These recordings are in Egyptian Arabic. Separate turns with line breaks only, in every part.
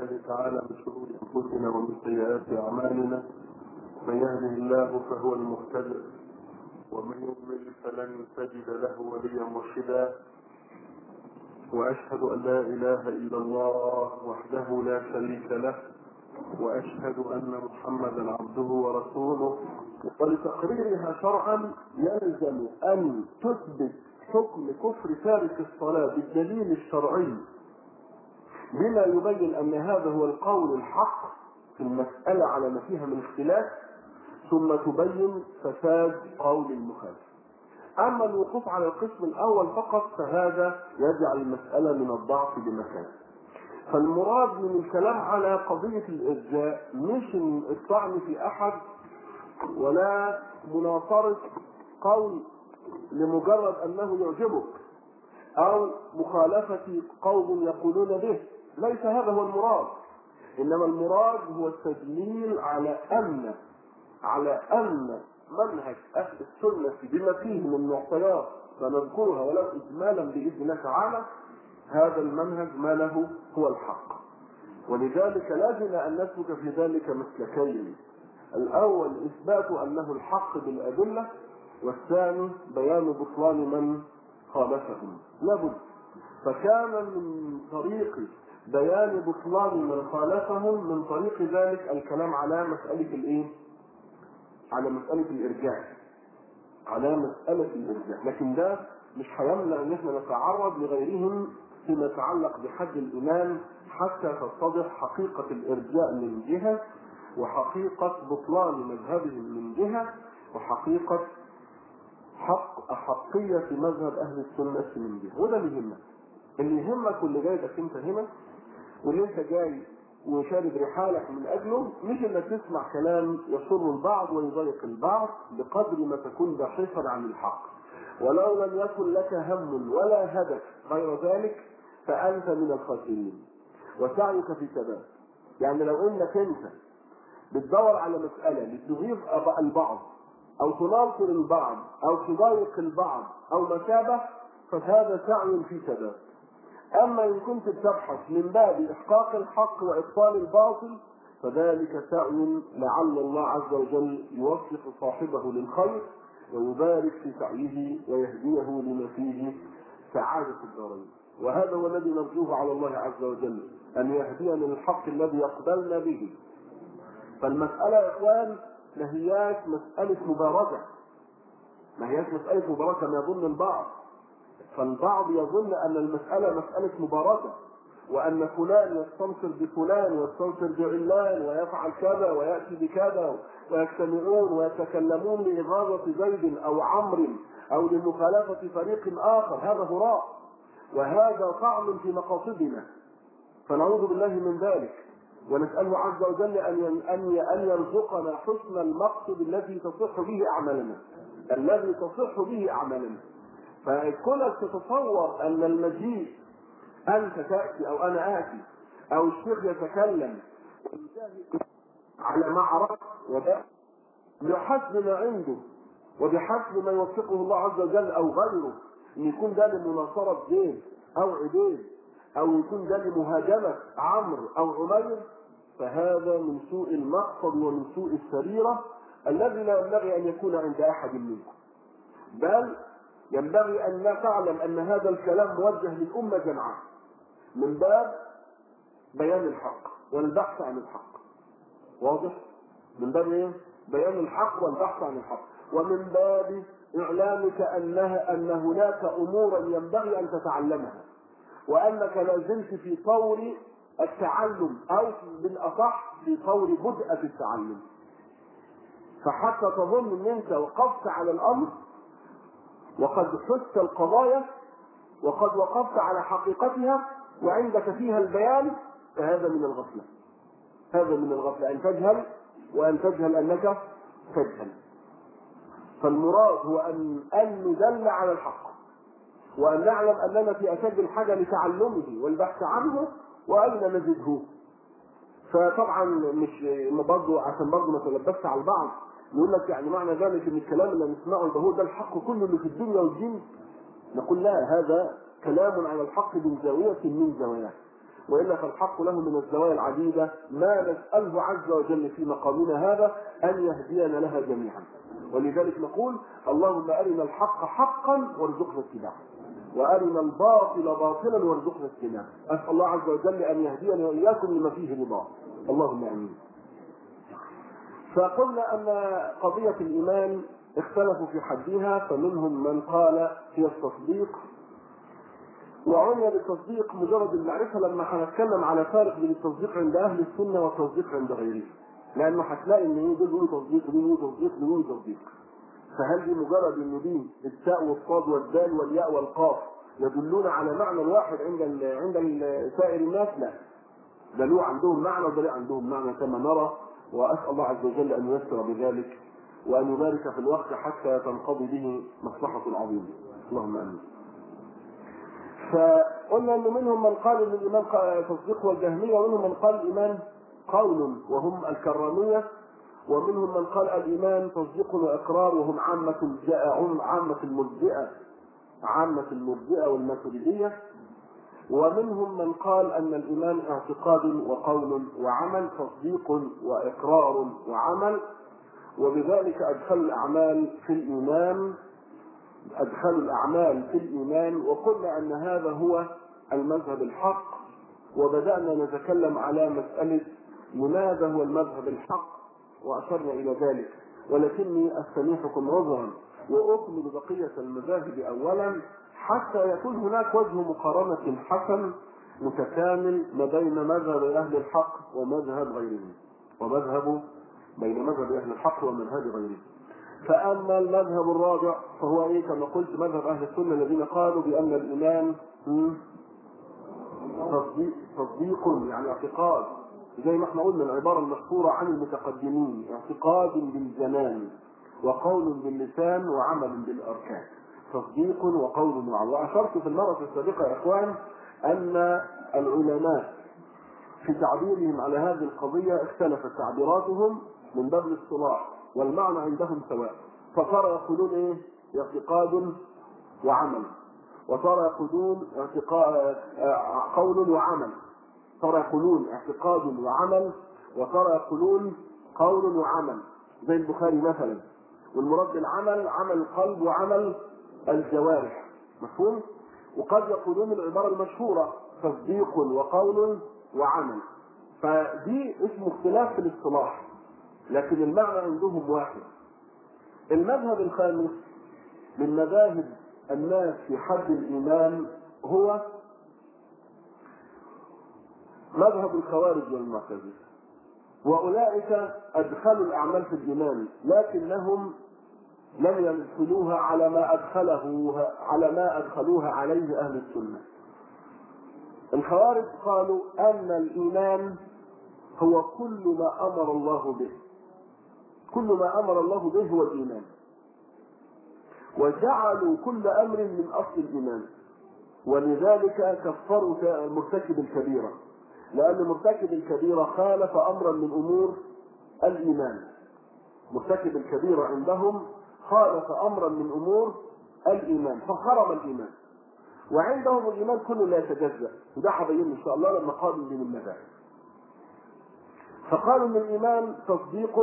الله تعالى من شرور انفسنا ومن سيئات اعمالنا من يهده الله فهو المهتد ومن يضلل فلن تجد له وليا مرشدا واشهد ان لا اله الا الله وحده لا شريك له واشهد ان محمدا عبده ورسوله ولتقريرها شرعا يلزم ان تثبت حكم كفر تارك الصلاه بالدليل الشرعي بما يبين ان هذا هو القول الحق في المساله على ما فيها من اختلاف ثم تبين فساد قول المخالف اما الوقوف على القسم الاول فقط فهذا يجعل المساله من الضعف بمكان فالمراد من الكلام على قضيه الارجاء مش الطعن في احد ولا مناصره قول لمجرد انه يعجبك او مخالفه قوم يقولون به ليس هذا هو المراد انما المراد هو التدليل على ان على ان منهج اهل السنه بما فيه من معطيات سنذكرها ولو اجمالا باذن الله تعالى هذا المنهج ما له هو الحق ولذلك لازم ان نسلك في ذلك مسلكين الاول اثبات انه الحق بالادله والثاني بيان بطلان من خالفهم لابد فكان من طريق بيان بطلان من خالفهم من طريق ذلك الكلام على مسألة الايه؟ على مسألة الإرجاع على مسألة الإرجاع لكن ده مش هيمنع ان احنا نتعرض لغيرهم فيما يتعلق بحد الإيمان حتى تتضح حقيقة الإرجاء من جهة وحقيقة بطلان مذهبهم من جهة وحقيقة حق أحقية مذهب أهل السنة من جهة وده اللي يهمك اللي يهمك واللي جايبك أنت هنا واللي أنت جاي وشارب رحالك من أجله مش إنك تسمع كلام يسر البعض ويضايق البعض بقدر ما تكون باحثا عن الحق ولو لم يكن لك هم ولا هدف غير ذلك فأنت من الخاسرين وسعيك في ثبات يعني لو انك انت بتدور على مسألة لتغيظ البعض او تناصر البعض او تضايق البعض او ما شابه فهذا سعي في ثبات اما ان كنت بتبحث من باب احقاق الحق وابطال الباطل فذلك سعي لعل الله عز وجل يوفق صاحبه للخير ويبارك في سعيه ويهديه لما فيه سعادة الدارين وهذا هو الذي نرجوه على الله عز وجل أن يهدينا للحق الذي يقبلنا به فالمسألة يا إخوان ما هياش مسألة مبارزة ما هياش مسألة مبارزة كما يظن البعض فالبعض يظن أن المسألة مسألة مبارزة وأن فلان يستنصر بفلان ويستنصر بعلان ويفعل كذا ويأتي بكذا ويجتمعون ويتكلمون لإغاظة زيد أو عمرو أو لمخالفة فريق آخر هذا هراء وهذا طعن في مقاصدنا فنعوذ بالله من ذلك ونسأله عز وجل أن أن أن يرزقنا حسن المقصد الذي تصح به أعمالنا الذي تصح به أعمالنا فكونك تتصور أن المجيء أنت تأتي أو أنا آتي أو الشيخ يتكلم على ما عرفت وده بحسب ما عنده وبحسب ما يوفقه الله عز وجل أو غيره ان يكون ده لمناصرة زيد او عبيد او يكون ده لمهاجمة عمرو او عمير فهذا من سوء المقصد ومن سوء السريرة الذي لا ينبغي ان يكون عند احد منكم بل ينبغي ان لا تعلم ان هذا الكلام موجه للامة جمعاء من باب بيان الحق والبحث عن الحق واضح من باب ايه بيان الحق والبحث عن الحق ومن باب إعلامك أنها أن هناك أمورا ينبغي أن تتعلمها وأنك لا زلت في طور التعلم أو بالأصح في طور بدء في التعلم فحتى تظن أن أنت وقفت على الأمر وقد حست القضايا وقد وقفت على حقيقتها وعندك فيها البيان فهذا من الغفلة هذا من الغفلة أن تجهل وأن تجهل أنك تجهل فالمراد هو أن أن ندل على الحق وأن نعلم أننا في أشد الحاجة لتعلمه والبحث عنه وأين نجده فطبعا مش برضه عشان برضه ما تلبسش على البعض يقول لك يعني معنى ذلك ان الكلام اللي نسمعه ده هو ده الحق كله اللي في الدنيا والدين نقول لا هذا كلام على الحق من زاوية من زواياه والا فالحق له من الزوايا العديده ما نساله عز وجل في مقامنا هذا ان يهدينا لها جميعا ولذلك نقول اللهم ارنا الحق حقا وارزقنا اتباعه وارنا الباطل باطلا وارزقنا اجتنابه اسال الله عز وجل ان يهدينا واياكم لما فيه رضاه اللهم امين فقلنا ان قضيه الايمان اختلفوا في حدها فمنهم من قال هي التصديق وعني بالتصديق مجرد المعرفه لما هنتكلم على فارق بين التصديق عند اهل السنه والتصديق عند غيرهم لانه هتلاقي ان ايه دول بيقولوا تصديق دول بيقولوا تصديق دول بيقولوا تصديق فهل دي مجرد ان دي التاء والصاد والدال والياء والقاف يدلون على معنى واحد عند ال عند ال سائر الناس؟ لا. ده له عندهم معنى وده له عندهم معنى كما نرى واسال الله عز وجل ان ييسر بذلك وان يبارك في الوقت حتى تنقضي به مصلحه عظيمه. اللهم امين. فقلنا ان منهم من قال ان الايمان تصديق والجهميه ومنهم من قال الايمان قول وهم الكراميه ومنهم من قال الايمان تصديق واقرار وهم عامه عامه المرجئه عامه المرجئه والماتريديه ومنهم من قال ان الايمان اعتقاد وقول وعمل تصديق واقرار وعمل وبذلك ادخل الاعمال في الايمان ادخلوا الاعمال في الايمان وقلنا ان هذا هو المذهب الحق وبدانا نتكلم على مساله لماذا هو المذهب الحق واشرنا الى ذلك ولكني استميحكم عذرا واكمل بقيه المذاهب اولا حتى يكون هناك وجه مقارنه حسن متكامل ما بين مذهب اهل الحق ومذهب غيرهم ومذهب بين مذهب اهل الحق ومذهب غيرهم فاما المذهب الرابع فهو ايه كما قلت مذهب اهل السنه الذين قالوا بان الايمان تصديق تصديق يعني اعتقاد زي ما احنا قلنا العباره المشهوره عن المتقدمين اعتقاد بالزمان وقول باللسان وعمل بالاركان تصديق وقول وعمل واشرت في المره السابقه يا اخوان ان العلماء في تعبيرهم على هذه القضيه اختلفت تعبيراتهم من باب الاصطلاح والمعنى عندهم سواء فصار يقولون ايه اعتقاد وعمل وصار يقولون اعتقاد قول وعمل صار يقولون اعتقاد وعمل وصار يقولون قول وعمل زي البخاري مثلا والمراد بالعمل عمل القلب وعمل الجوارح مفهوم وقد يقولون العباره المشهوره تصديق وقول وعمل فدي اسمه اختلاف في الاصطلاح لكن المعنى عندهم واحد المذهب الخامس من مذاهب الناس في حد الايمان هو مذهب الخوارج والمعتزله واولئك ادخلوا الاعمال في الايمان لكنهم لم يدخلوها على ما ادخله على ما ادخلوها عليه اهل السنه الخوارج قالوا ان الايمان هو كل ما امر الله به كل ما امر الله به هو الايمان وجعلوا كل امر من اصل الايمان ولذلك كفروا مرتكب الكبيره لان مرتكب الكبيره خالف امرا من امور الايمان مرتكب الكبيره عندهم خالف امرا من امور الايمان فخرم الايمان وعندهم الايمان كله لا يتجزا وده هبين ان شاء الله لما قالوا من المذاهب فقالوا ان الايمان تصديق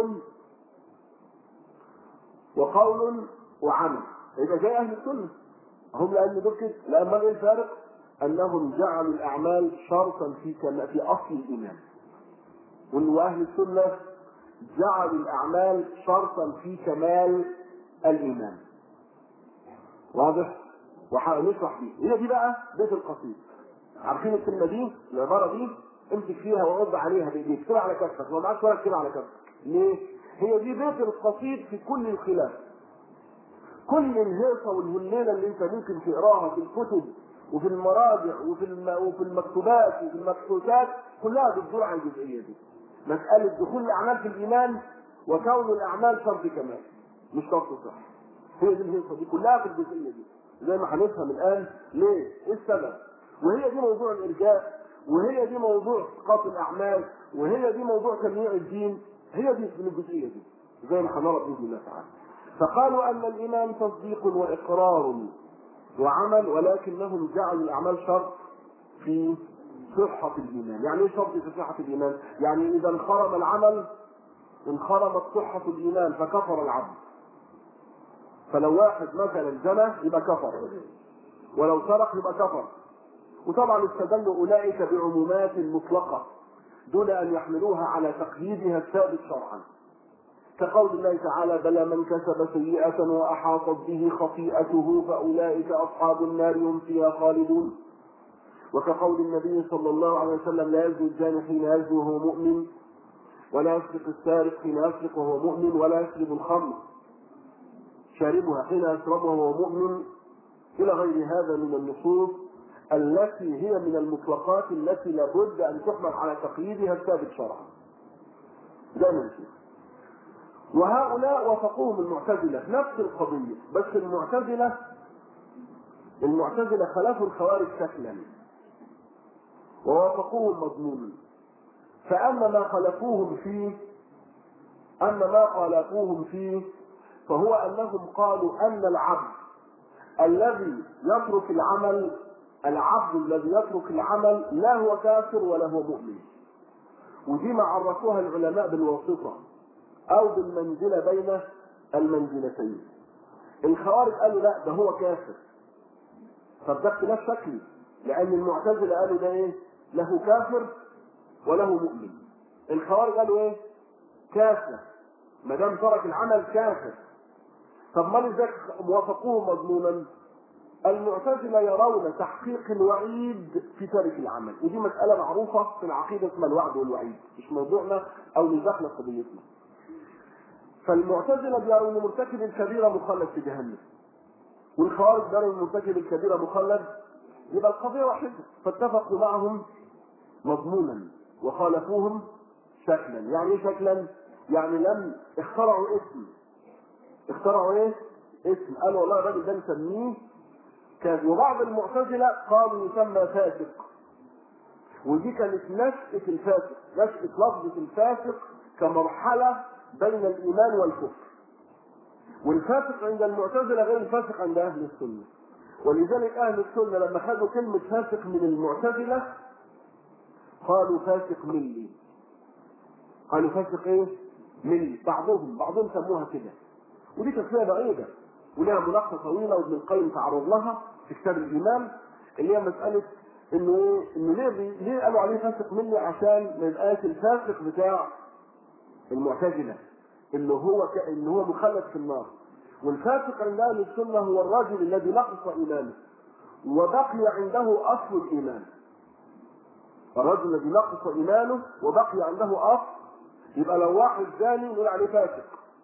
وقول وعمل يبقى زي اهل السنه هم لان دول كده لان ما ايه الفارق؟ انهم جعلوا الاعمال شرطا في كما في اصل الايمان واهل السنه جعلوا الاعمال شرطا في كمال الايمان واضح؟ وهنشرح دي هي دي بقى بيت القصيد عارفين الكلمه دي العباره دي امسك فيها وعض عليها بايديك اكتبها على كفك لو معكش ورقه اكتبها على كفك ليه؟ هي دي بيت القصيد في كل الخلاف كل الهيصه والهليله اللي انت ممكن تقراها في الكتب وفي المراجع وفي الم... وفي المكتوبات وفي المكتوبات كلها بتدور على الجزئيه دي مساله دخول الاعمال في الايمان وكون الاعمال شرط كمال مش شرط صح هي دي الهيصه دي كلها في الجزئيه دي زي ما هنفهم الان ليه؟ ايه السبب؟ وهي دي موضوع الارجاء وهي دي موضوع اسقاط الاعمال وهي دي موضوع تمييع الدين هي دي من الجزئيه دي زي ما هنرى باذن الله تعالى فقالوا ان الايمان تصديق واقرار وعمل ولكنهم جعلوا الاعمال شرط في صحة الإيمان يعني إيه شرط في صحة الإيمان يعني إذا انخرم العمل انخرمت صحة الإيمان فكفر العبد فلو واحد مثلا زنى يبقى كفر ولو سرق يبقى كفر وطبعا استدل أولئك بعمومات مطلقة دون أن يحملوها على تقييدها الثابت شرعا كقول الله تعالى بلى من كسب سيئة وأحاطت به خطيئته فأولئك أصحاب النار هم فيها خالدون وكقول النبي صلى الله عليه وسلم لا يزني الزاني حين يزني وهو مؤمن ولا يسرق السارق حين يسرق وهو مؤمن ولا يشرب الخمر شاربها حين يشربها وهو مؤمن إلى غير هذا من النصوص التي هي من المطلقات التي لابد أن تحمل على تقييدها الثابت شرعا. زي ما نشوف. وهؤلاء وافقوهم المعتزلة نفس القضية بس المعتزلة المعتزلة خلفوا الخوارج شكلا ووافقوهم مضمونا فأما ما خلفوهم فيه أما ما خالفوهم فيه فهو أنهم قالوا أن العبد الذي يترك العمل العبد الذي يترك العمل لا هو كافر ولا هو مؤمن ودي ما عرفوها العلماء بالواسطة أو بالمنزلة بين المنزلتين الخوارج قالوا لا ده هو كافر طب ده اختلاف شكلي لأن المعتزلة قالوا ده إيه؟ له كافر وله مؤمن الخوارج قالوا إيه؟ كافر ما دام ترك العمل كافر طب ما لذلك وافقوه مضمونا المعتزلة يرون تحقيق الوعيد في ترك العمل ودي مسألة معروفة في العقيدة اسمها الوعد والوعيد مش موضوعنا أو مش داخلة قضيتنا فالمعتزلة بيروا ان مرتكب الكبيرة مخلد في جهنم والخوارج بيروا ان مرتكب الكبيرة مخلد يبقى القضية واحدة فاتفقوا معهم مضمونا وخالفوهم شكلا يعني ايه شكلا؟ يعني لم اخترعوا اسم اخترعوا ايه؟ اسم قالوا والله الراجل ده نسميه كان وبعض المعتزلة قالوا يسمى فاسق ودي كانت نشأة الفاسق نشأة لفظة الفاسق كمرحلة بين الإيمان والكفر والفاسق عند المعتزلة غير الفاسق عند أهل السنة ولذلك أهل السنة لما خدوا كلمة فاسق من المعتزلة قالوا فاسق ملي قالوا فاسق ايه؟ ملي بعضهم بعضهم سموها كده ودي تسمية بعيدة ولها مناقشة طويلة وابن القيم تعرض لها في كتاب الإيمان اللي هي مسألة إنه إيه؟ إنه ليه ليه قالوا عليه فاسق ملي عشان ما يبقاش الفاسق بتاع المعتزلة اللي هو ك... اللي هو مخلد في النار والفاسق عند اهل السنه هو الرجل الذي نقص ايمانه وبقي عنده اصل الايمان الرجل الذي نقص ايمانه وبقي عنده اصل يبقى لو واحد زاني نقول عليه فاسق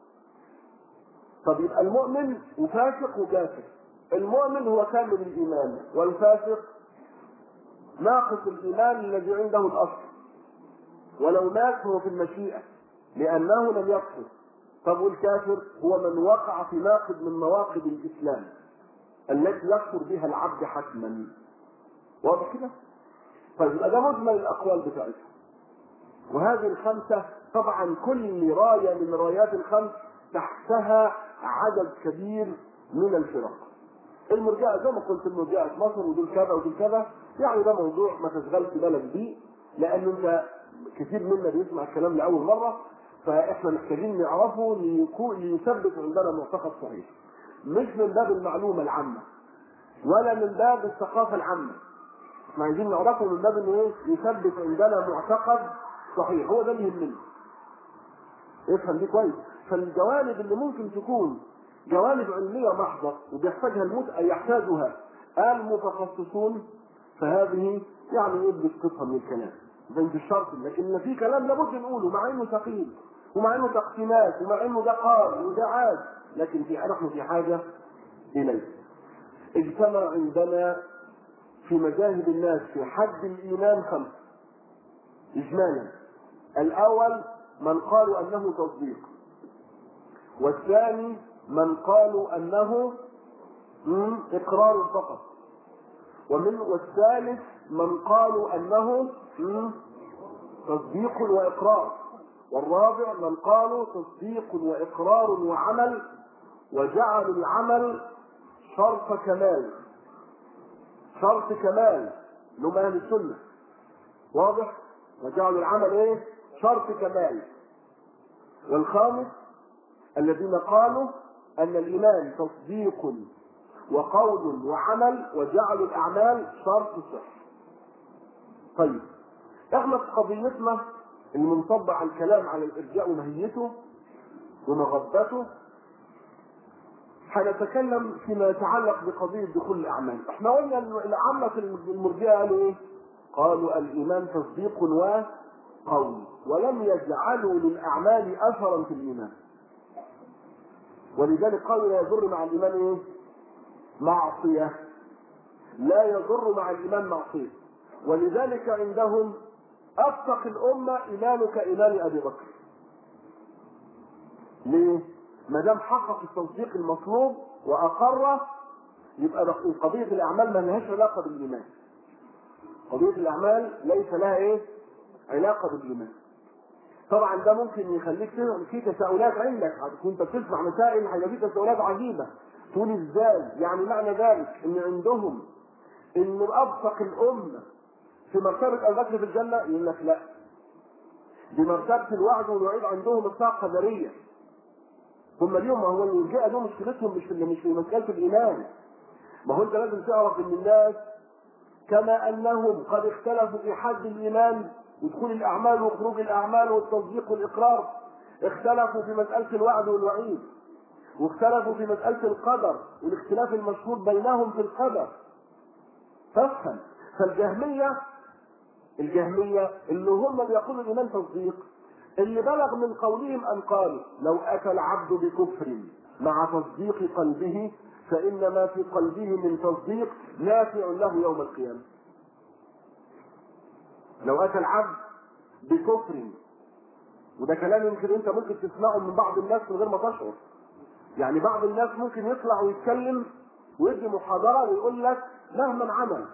طب يبقى المؤمن وفاسق وكافر المؤمن هو كامل الايمان والفاسق ناقص الايمان الذي عنده الاصل ولو مات هو في المشيئه لأنه لم يكفر طب والكافر هو من وقع في ناقض من نواقض الإسلام التي يكفر بها العبد حتما واضح كده؟ طيب يبقى ده مجمل الأقوال بتاعتها وهذه الخمسة طبعا كل راية من رايات الخمس تحتها عدد كبير من الفرق المرجئة زي ما قلت المرجئة في مصر ودول كذا ودول كذا يعني ده موضوع ما تشغلش بالك بيه لأن أنت كثير منا بيسمع الكلام لأول مرة فاحنا محتاجين نعرفه ليكون ليثبت عندنا معتقد صحيح مش من باب المعلومه العامه ولا من باب الثقافه العامه احنا عايزين نعرفه من باب انه ايه يثبت عندنا معتقد صحيح هو ده اللي يهمنا افهم دي كويس فالجوانب اللي ممكن تكون جوانب علميه محضه وبيحتاجها المت... يحتاجها المتخصصون فهذه يعني ايه بنسقطها من الكلام ده مش الشرط لكن في كلام لابد نقوله مع انه ثقيل ومع انه تقسيمات ومع انه ده قال وده عاد لكن في نحن في حاجه اليه. اجتمع عندنا في مذاهب الناس في حد الايمان خمسه. اجمالا. الاول من قالوا انه تصديق. والثاني من قالوا انه اقرار فقط. ومن والثالث من قالوا انه تصديق واقرار. والرابع من قالوا تصديق واقرار وعمل وجعلوا العمل شرط كمال شرط كمال لهم اهل السنه واضح وجعلوا العمل ايه شرط كمال والخامس الذين قالوا ان الايمان تصديق وقول وعمل وجعلوا الاعمال شرط صح طيب احنا في قضيتنا اللي بنطبق على الكلام على الارجاء ومهيته ومغبته هنتكلم فيما يتعلق بقضية دخول الأعمال. احنا قلنا ان العامة المرجئة قالوا ايه؟ قالوا الإيمان تصديق وقول ولم يجعلوا للأعمال أثرا في الإيمان. ولذلك قالوا لا يضر مع الإيمان ايه؟ معصية. لا يضر مع الإيمان معصية. ولذلك عندهم أصدق الأمة إيمانك كإيمان أبي بكر. ليه؟ ما دام حقق التصديق المطلوب واقره يبقى قضيه الاعمال ما لهاش علاقه بالايمان. قضيه الاعمال ليس لها ايه؟ علاقه بالايمان. طبعا ده ممكن يخليك في تساؤلات عندك كنت بتسمع مسائل هيبقى في تساؤلات عجيبه تقول ازاي؟ يعني معنى ذلك ان عندهم ان ابصق الامه في مرتبه ابو بكر في الجنه يقول لك لا. دي مرتبه الوعد والوعيد عندهم الساعه قدريه. هم اليوم ما هو المرجئه دول مشكلتهم مش في مش في مساله الايمان ما هو انت لازم تعرف ان الناس كما انهم قد اختلفوا في حد الايمان ودخول الاعمال وخروج الاعمال والتصديق والاقرار اختلفوا في مساله الوعد والوعيد واختلفوا في مساله القدر والاختلاف المشهور بينهم في القدر تفهم فالجهميه الجهميه اللي هم بيقولوا الايمان تصديق اللي بلغ من قولهم أن قالوا لو أتى العبد بكفر مع تصديق قلبه فإن ما في قلبه من تصديق نافع له يوم القيامة لو أتى العبد بكفر وده كلام يمكن انت ممكن تسمعه من بعض الناس من غير ما تشعر يعني بعض الناس ممكن يطلع ويتكلم ويدي محاضره ويقول لك مهما عمل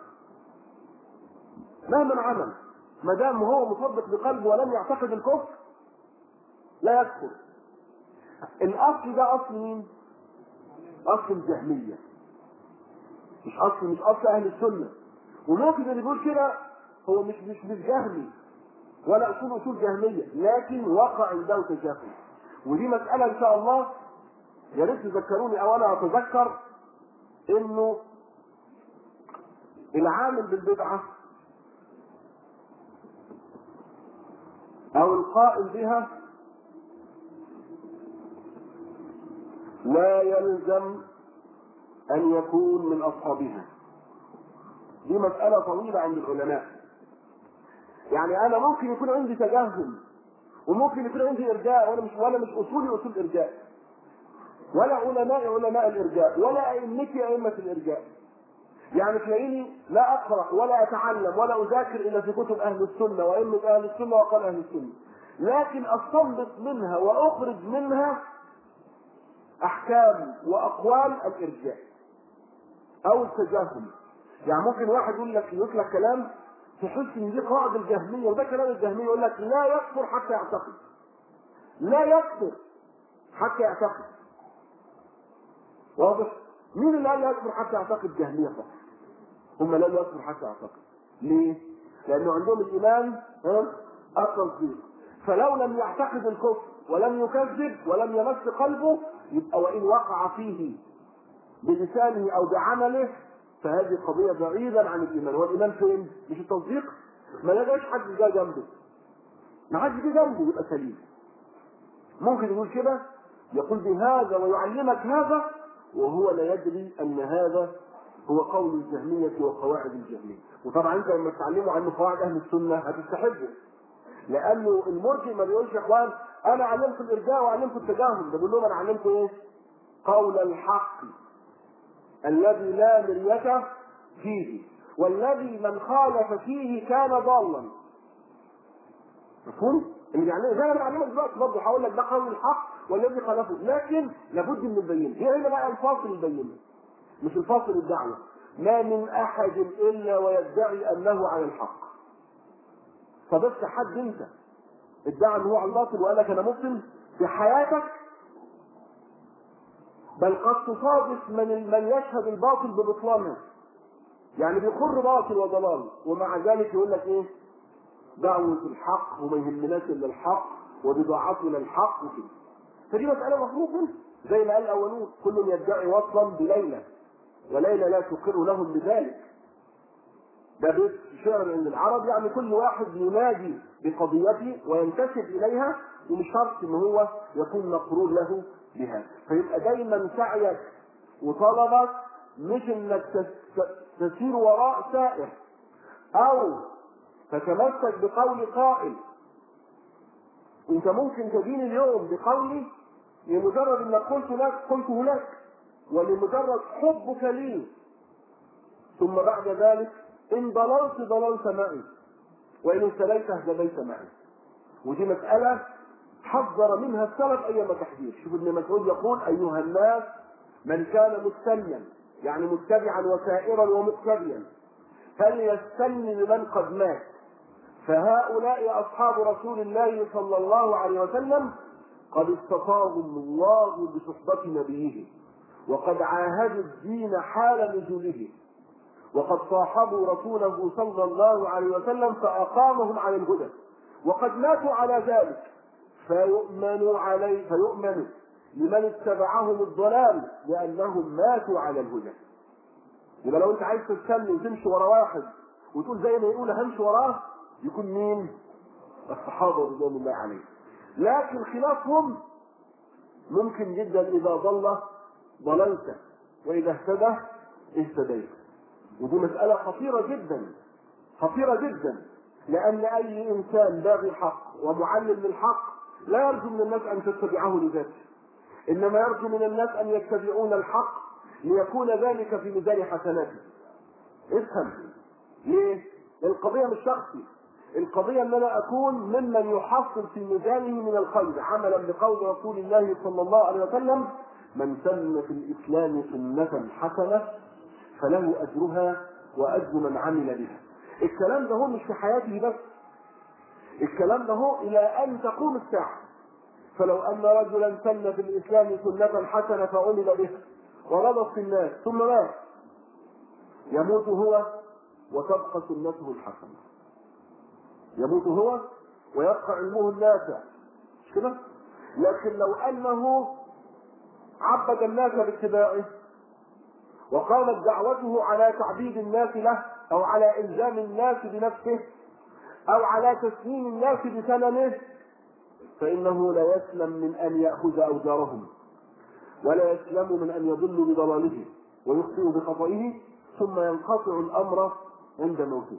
مهما عمل ما دام هو مصدق بقلبه ولم يعتقد الكفر لا يكفر الاصل ده اصل مين اصل الجهميه مش اصل مش اصل اهل السنه وممكن اللي بيقول كده هو مش مش مش جهمي ولا اصول اصول جهميه لكن وقع عنده تجاهل ودي مساله ان شاء الله يا ريت تذكروني او انا اتذكر انه العامل بالبدعه او القائل بها لا يلزم ان يكون من اصحابها دي مساله طويله عند العلماء يعني انا ممكن يكون عندي تجاهل وممكن يكون عندي ارجاء وانا مش ولا مش اصولي اصول ارجاء ولا علماء علماء الارجاء ولا ائمتي ائمه الارجاء يعني تلاقيني لا اقرا ولا اتعلم ولا اذاكر الا في كتب اهل السنه وائمه اهل السنه وقال اهل السنه لكن استنبط منها واخرج منها احكام واقوال الارجاء او التجاهل يعني ممكن واحد يقول لك يقول لك كلام تحس ان دي قواعد الجهميه وده كلام الجهميه يقول لك لا يكفر حتى يعتقد لا يكفر حتى يعتقد واضح مين اللي قال لا يكفر حتى يعتقد جهميه فقط هم لا يكفر حتى يعتقد ليه لانه عندهم الايمان ها التصديق فلو لم يعتقد الكفر ولم يكذب ولم يمس قلبه يبقى وان وقع فيه بلسانه او بعمله فهذه قضية بعيدا عن الإيمان، والإيمان فين؟ مش التصديق؟ ما لقاش حد جه جنبه. ما حدش جه جنبه يبقى سليم. ممكن يقول كده يقول بهذا ويعلمك هذا وهو لا يدري أن هذا هو قول الجهمية وقواعد الجهمية. وطبعا أنت لما تتعلموا عنه قواعد أهل السنة هتستحبه. لأنه المرجئ ما بيقولش يا إخوان أنا علمكم الإرجاء وعلمكم التجاهل، ده بيقول لهم أنا علمكم إيه؟ قول الحق الذي لا مرية فيه والذي من خالف فيه كان ضالا مفهوم؟ اللي يعني زي ما بعلمك دلوقتي برضه هقول لك ده قول الحق والذي خالفه لكن لابد من البينه هي هنا بقى الفاصل البينه مش الفاصل الدعوه ما من احد الا ويدعي انه على الحق فبس حد انت ادعى ان هو على الباطل وقال لك انا مسلم في حياتك بل قد تصادف من من يشهد الباطل ببطلانه يعني بيقر باطل وضلال ومع ذلك يقول لك ايه دعوة الحق وما يهمناش الا الحق وبضاعتنا الحق وكده فدي مسألة مفروض زي ما قال الأولون كل يدعي وصلا بليلى وليلى لا تقر لهم بذلك ده بيت شعر عند العرب يعني كل واحد ينادي بقضيته وينتسب إليها ومش شرط ان هو يكون مقرور له بها فيبقى دايما سعيك وطلبك مش انك تسير وراء سائر او تتمسك بقول قائل انت ممكن تدين اليوم بقولي لمجرد انك قلت لك قلته لك ولمجرد حبك لي ثم بعد ذلك ان ضللت ضللت معي وان اهتديت اهتديت معي ودي مسألة حذر منها السلف ايام تحذير شوف ابن مسعود يقول ايها الناس من كان مستنيا يعني متبعا وسائرا ومقتديا فليستن بمن قد مات فهؤلاء اصحاب رسول الله صلى الله عليه وسلم قد استطاعهم الله بصحبة نبيه وقد عاهدوا الدين حال نزوله وقد صاحبوا رسوله صلى الله عليه وسلم فأقامهم على الهدى وقد ماتوا على ذلك فيؤمنوا عليه فيؤمنوا لمن اتبعهم الضلال لأنهم ماتوا على الهدى يبقى لو انت عايز تستنى وتمشي ورا واحد وتقول زي ما يقول همشي وراه يكون مين؟ الصحابة رضوان الله عليهم لكن خلافهم ممكن جدا اذا ضل ضللت واذا اهتدى اهتديت ودي مسألة خطيرة جدا خطيرة جدا لأن أي إنسان باغي الحق ومعلم للحق لا يرجو من الناس أن تتبعه لذاته إنما يرجو من الناس أن يتبعون الحق ليكون ذلك في ميزان حسناته افهم ليه؟ القضية مش شخصي القضية ان انا اكون ممن يحصل في ميزانه من الخير عملا بقول رسول الله صلى الله عليه وسلم من سن في الاسلام سنة حسنة فله اجرها واجر من عمل بها الكلام ده هو مش في حياته بس الكلام ده هو الى ان تقوم الساعة فلو ان رجلا سن في الاسلام سنة حسنة فعمل بها ورضت في الناس ثم مات يموت هو وتبقى سنته الحسنه يموت هو ويبقى علمه النافع مش كده؟ لكن لو انه عبد الناس باتباعه وقامت دعوته على تعبيد الناس له او على الزام الناس بنفسه او على تسليم الناس بثمنه فانه لا يسلم من ان ياخذ اوزارهم ولا يسلم من ان يضل بضلاله ويخطئ بخطئه ثم ينقطع الامر عند موته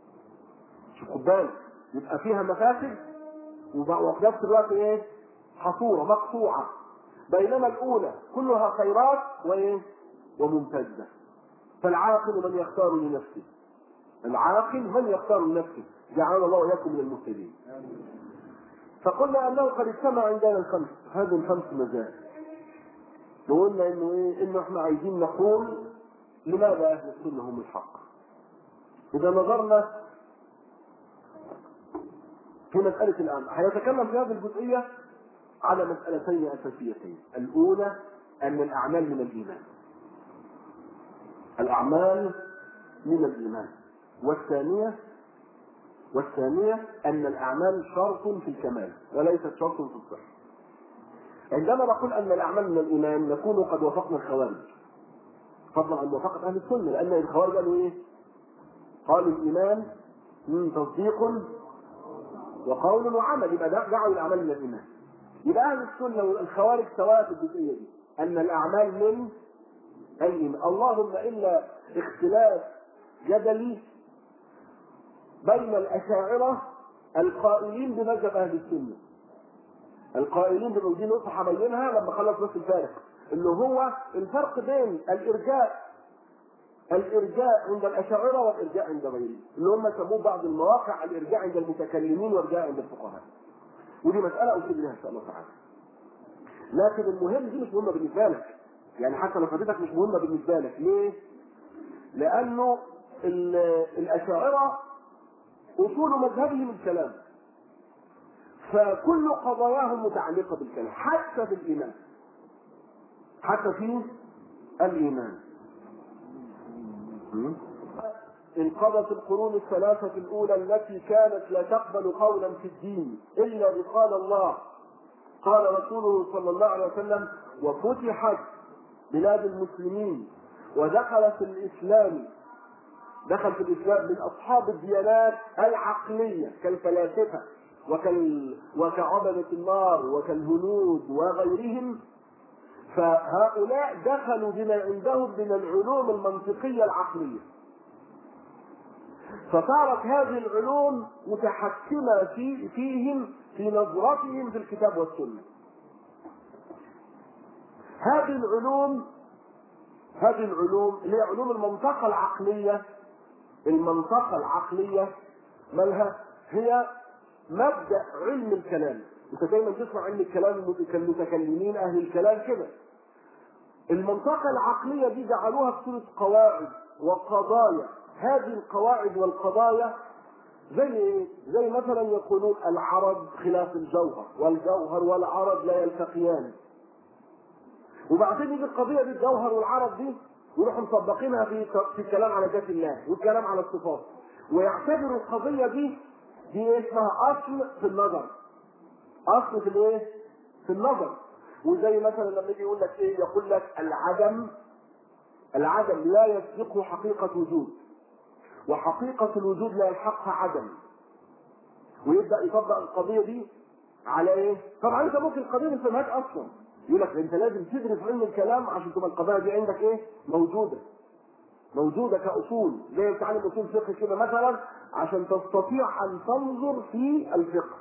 شوف خد بالك يبقى فيها مفاسد وفي نفس الوقت ايه؟ حصوره مقطوعه بينما الاولى كلها خيرات وايه؟ وممتازه فالعاقل من يختار لنفسه العاقل من يختار لنفسه جعلنا الله واياكم من المهتدين فقلنا انه قد اجتمع عندنا الخمس هذه الخمس مزايا وقلنا انه ايه انه احنا عايزين نقول لماذا اهل السنه هم الحق اذا نظرنا في مسألة الأعمال هيتكلم في هذه الجزئية على مسألتين أساسيتين الأولى أن الأعمال من الإيمان الأعمال من الإيمان والثانية والثانية أن الأعمال شرط في الكمال وليست شرط في الصحة عندما نقول أن الأعمال من الإيمان نكون قد وافقنا الخوارج فضلا عن موافقة أهل السنة لأن الخوارج قالوا إيه؟ قالوا الإيمان من تصديق وقول وعمل يبقى دعوا الاعمال من الايمان يبقى اهل السنه والخوارج سواء في الجزئيه دي ان الاعمال من الايمان اللهم الا اختلاف جدلي بين الاشاعره القائلين بمذهب اهل السنه القائلين ودي نقطه هبينها لما خلص بس الفارق اللي هو الفرق بين الارجاء الارجاء عند الاشاعره والارجاء عند غيرهم اللي هم سموه بعض المواقع الارجاء عند المتكلمين والارجاء عند الفقهاء ودي مساله اشير لها ان شاء الله تعالى لكن المهم دي مش مهمه بالنسبه لك يعني حتى لو فاتتك مش مهمه بالنسبه لك ليه؟ لانه الاشاعره اصول مذهبهم الكلام فكل قضاياهم متعلقه بالكلام حتى في الايمان حتى في الايمان انقضت القرون الثلاثة الأولى التي كانت لا تقبل قولا في الدين إلا بقال الله قال رسوله صلى الله عليه وسلم وفتحت بلاد المسلمين ودخل في الإسلام دخل في الإسلام من أصحاب الديانات العقلية كالفلاسفة وكال وكعبدة النار وكالهنود وغيرهم فهؤلاء دخلوا بما عندهم من العلوم المنطقية العقلية فصارت هذه العلوم متحكمة في فيهم في نظرتهم في الكتاب والسنة هذه العلوم هذه العلوم اللي هي علوم المنطقة العقلية المنطقة العقلية مالها هي مبدأ علم الكلام انت دايما تسمع علم الكلام كالمتكلمين اهل الكلام كده المنطقة العقلية دي جعلوها في صورة قواعد وقضايا هذه القواعد والقضايا زي ايه؟ زي مثلا يقولون العرض خلاف الجوهر والجوهر والعرض لا يلتقيان وبعدين يجي القضيه دي الجوهر والعرض دي يروحوا مطبقينها في في الكلام على ذات الله والكلام على الصفات ويعتبروا القضيه دي دي ايه اسمها اصل في النظر اصل في الايه؟ في النظر وزي مثلا لما يجي يقول لك ايه يقول لك العدم العدم لا يسبقه حقيقه وجود وحقيقة الوجود لا يلحقها عدم ويبدأ يطبق القضية دي على ايه؟ طبعا انت ممكن القضية ما تفهمهاش اصلا يقول لك انت لازم تدرس علم الكلام عشان تبقى القضايا دي عندك ايه؟ موجودة موجودة كأصول زي بتعلم أصول فقه كده مثلا عشان تستطيع أن تنظر في الفقه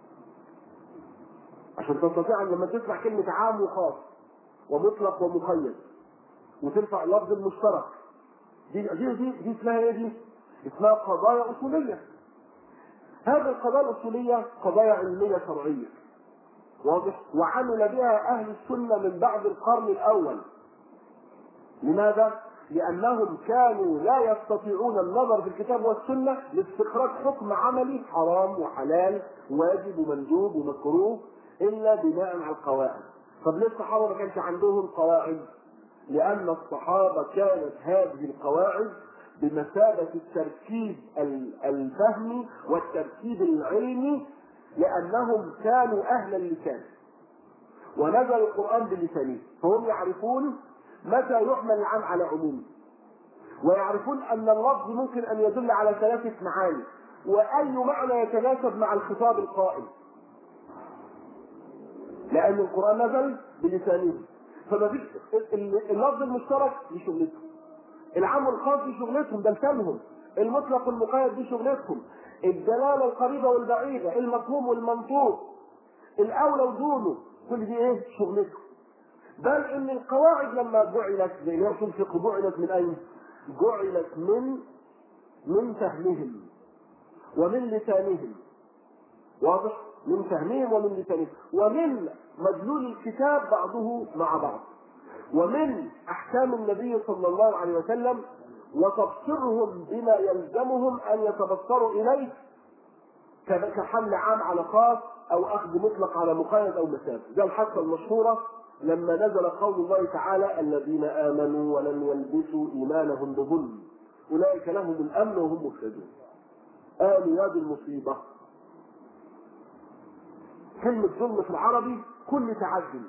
عشان تستطيع أن لما تسمع كلمة عام وخاص ومطلق ومقيد وتنفع اللفظ المشترك دي دي دي, دي اسمها ايه دي؟ اسمها قضايا اصوليه. هذه القضايا الاصوليه قضايا علميه شرعيه. واضح؟ وعمل بها اهل السنه من بعد القرن الاول. لماذا؟ لانهم كانوا لا يستطيعون النظر في الكتاب والسنه لاستخراج حكم عملي حرام وحلال واجب ومندوب ومكروه الا بناء على القواعد. طب ليه الصحابه ما كانش عندهم قواعد؟ لأن الصحابة كانت هذه القواعد بمثابة التركيب الفهمي والتركيب العلمي لأنهم كانوا أهل اللسان ونزل القرآن بلسانه فهم يعرفون متى يحمل العام على عمومه ويعرفون أن اللفظ ممكن أن يدل على ثلاثة معاني وأي معنى يتناسب مع الخطاب القائم لأن القرآن نزل بلسانه فما فيش اللفظ المشترك دي شغلتهم العام والخاص دي شغلتهم ده لسانهم المطلق والمقيد دي شغلتهم الدلاله القريبه والبعيده المفهوم والمنطوق الاولى ودونه كل دي ايه شغلتهم بل ان القواعد لما جعلت زي ما يقول الفقه جعلت من اين؟ جعلت من من فهمهم ومن لسانهم واضح؟ من فهمهم ومن لسانهم ومن مدلول الكتاب بعضه مع بعض ومن احكام النبي صلى الله عليه وسلم وتبصرهم بما يلزمهم ان يتبصروا اليه كحمل عام على خاص او اخذ مطلق على مقيد او مسافه ده الحادثه المشهوره لما نزل قول الله تعالى الذين امنوا ولم يلبسوا ايمانهم بظلم اولئك لهم الامن وهم مهتدون قالوا يا دي المصيبه كلمة ظلم في العربي كل تعدي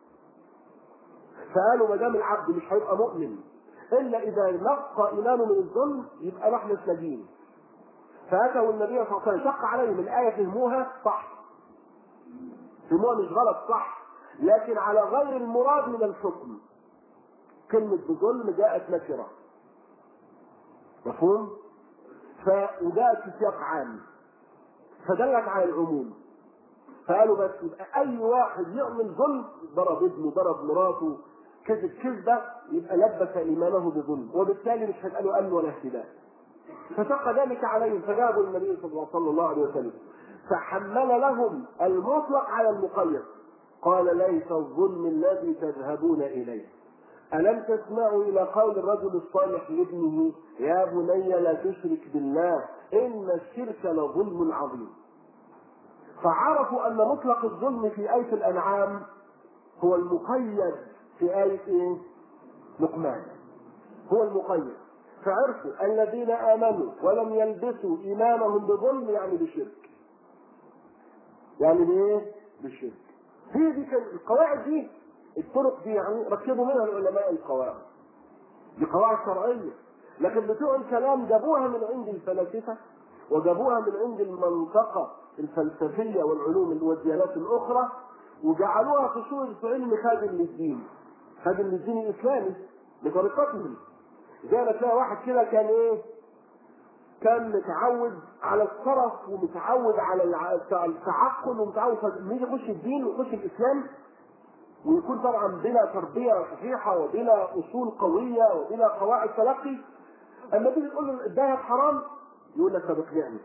فقالوا ما دام العبد مش هيبقى مؤمن الا اذا نقى ايمانه من الظلم يبقى نحن سلاجين فاتوا النبي صلى الله عليه وسلم شق عليهم الايه فهموها صح فهموها مش غلط صح لكن على غير المراد من الحكم كلمة بظلم جاءت نكرة مفهوم؟ فجاءت في سياق عام فدلت على العموم فقالوا بس يبقى اي واحد يعمل ظلم ضرب ابنه ضرب مراته كذب كذبه يبقى لبس ايمانه بظلم وبالتالي مش هيبقى له امن ولا اهتداء فشق ذلك عليهم فجابوا النبي صلى الله عليه وسلم فحمل لهم المطلق على المقيد قال ليس الظلم الذي تذهبون اليه ألم تسمعوا إلى قول الرجل الصالح لابنه يا بني لا تشرك بالله إن الشرك لظلم عظيم فعرفوا ان مطلق الظلم في آية الأنعام هو المقيد في آية إيه؟ لقمان هو المقيد فعرفوا الذين امنوا ولم يلبسوا ايمانهم بظلم يعني بشرك يعني بايه؟ بالشرك هي دي كان القواعد دي الطرق دي يعني ركبوا منها العلماء القواعد دي قواعد شرعيه لكن بتوع الكلام جابوها من عند الفلاسفه وجابوها من عند المنطقه الفلسفيه والعلوم والديانات الاخرى وجعلوها في صورة في علم خادم للدين خادم للدين الاسلامي بطريقتهم زي ما تلاقي واحد كده كان ايه كان متعود على الصرف ومتعود على التعقل ومتعود لما يجي يخش الدين ويخش الاسلام ويكون طبعا بلا تربيه صحيحه وبلا اصول قويه وبلا قواعد تلقي اما تيجي تقول له الذهب حرام يقول لك طب اقنعني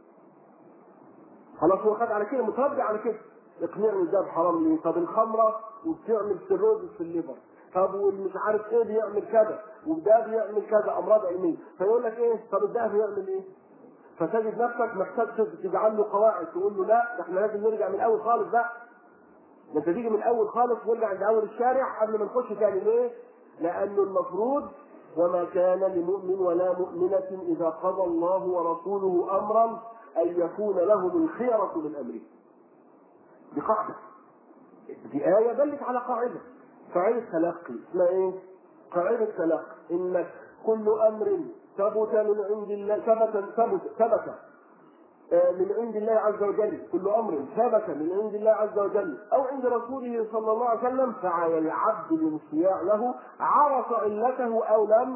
خلاص هو خد على كده متربي على كده اقنعني الذهب حرام ليه؟ طب الخمره وبتعمل سيروزس في الليفر طب والمش عارف ايه بيعمل كذا وده بيعمل كذا امراض علميه فيقول لك ايه طب الذهب بيعمل ايه؟ فتجد نفسك محتاج تجعل له قواعد تقول له لا ده احنا لازم نرجع من الاول خالص بقى ده انت تيجي من الاول خالص ونرجع عند اول الشارع قبل ما نخش تاني ليه؟ لانه المفروض وما كان لمؤمن ولا مؤمنة إذا قضى الله ورسوله أمرا أن يكون لهم الخيرة من أمره. دي قاعدة. دي آية دلت على قاعدة. قاعدة تلقي اسمها إيه؟ قاعدة تلقي إن كل أمر ثبت من عند الله ثبت ثبت ثبت من عند الله عز وجل كل امر ثبت من عند الله عز وجل او عند رسوله صلى الله عليه وسلم فعلى العبد الانصياع له عرف علته او لم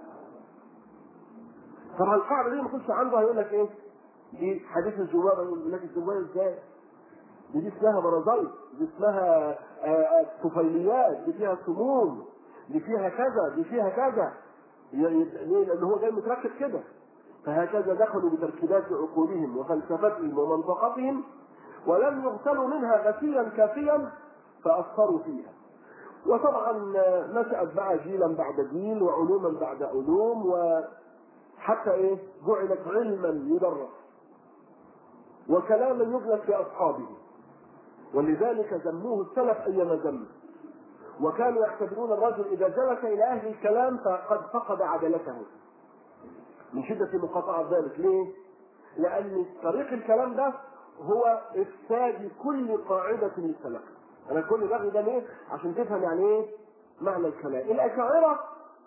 طبعا القاعده دي ما كنتش عنده هيقول لك ايه؟ دي حديث الجواب يقول لك الجواب ازاي؟ دي, دي اسمها مرضية دي اسمها طفيليات دي فيها سموم دي فيها كذا دي فيها كذا ليه؟ لان هو جاي متركب كده فهكذا دخلوا بتركيبات عقولهم وفلسفتهم ومنطقتهم ولم يغسلوا منها غسيلا كافيا فأثروا فيها وطبعا نشأت بقى جيلا بعد جيل وعلوما بعد علوم وحتى ايه جعلت علما يدرس وكلاما يجلس في أصحابه ولذلك ذموه السلف أيما ذم وكانوا يعتبرون الرجل إذا جلس إلى أهل الكلام فقد فقد عدلته من شدة مقاطعة ذلك ليه؟ لأن طريق الكلام ده هو إفساد كل قاعدة للكلام. أنا كل بغي ده ليه؟ عشان تفهم يعني إيه معنى الكلام. الأشاعرة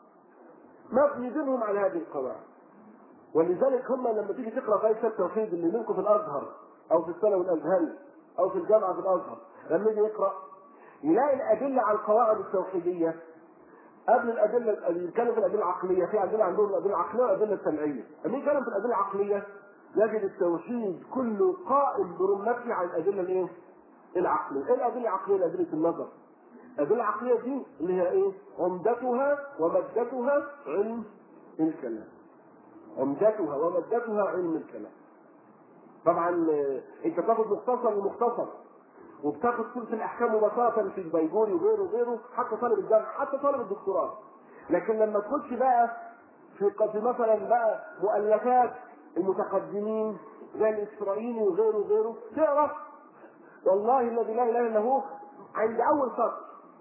مبني دينهم على هذه القواعد. ولذلك هم لما تيجي تقرا في آية التوحيد اللي منكم في الأزهر أو في الثانوي الأزهري أو في الجامعة في الأزهر لما يجي يقرأ يلاقي الأدلة على القواعد التوحيدية قبل الادله اللي يتكلم في الادله العقليه في ادله عندهم الادله العقليه والادله السمعيه لما يتكلم في الادله العقليه يجد التوحيد كله قائم برمته على الادله الايه؟ العقليه، ايه الادله العقليه؟ ادله النظر. الادله العقليه دي اللي هي ايه؟ عمدتها ومادتها علم الكلام. عمدتها ومادتها علم الكلام. طبعا انت تاخد مختصر ومختصر وبتاخد سوره الاحكام مباشره في البيجوري وغيره وغيره حتى طالب الجامعه حتى طالب الدكتوراه لكن لما تخش بقى في في مثلا بقى مؤلفات المتقدمين زي الاسرائيلي وغيره وغيره تعرف والله الذي لا اله الا هو عند اول سطر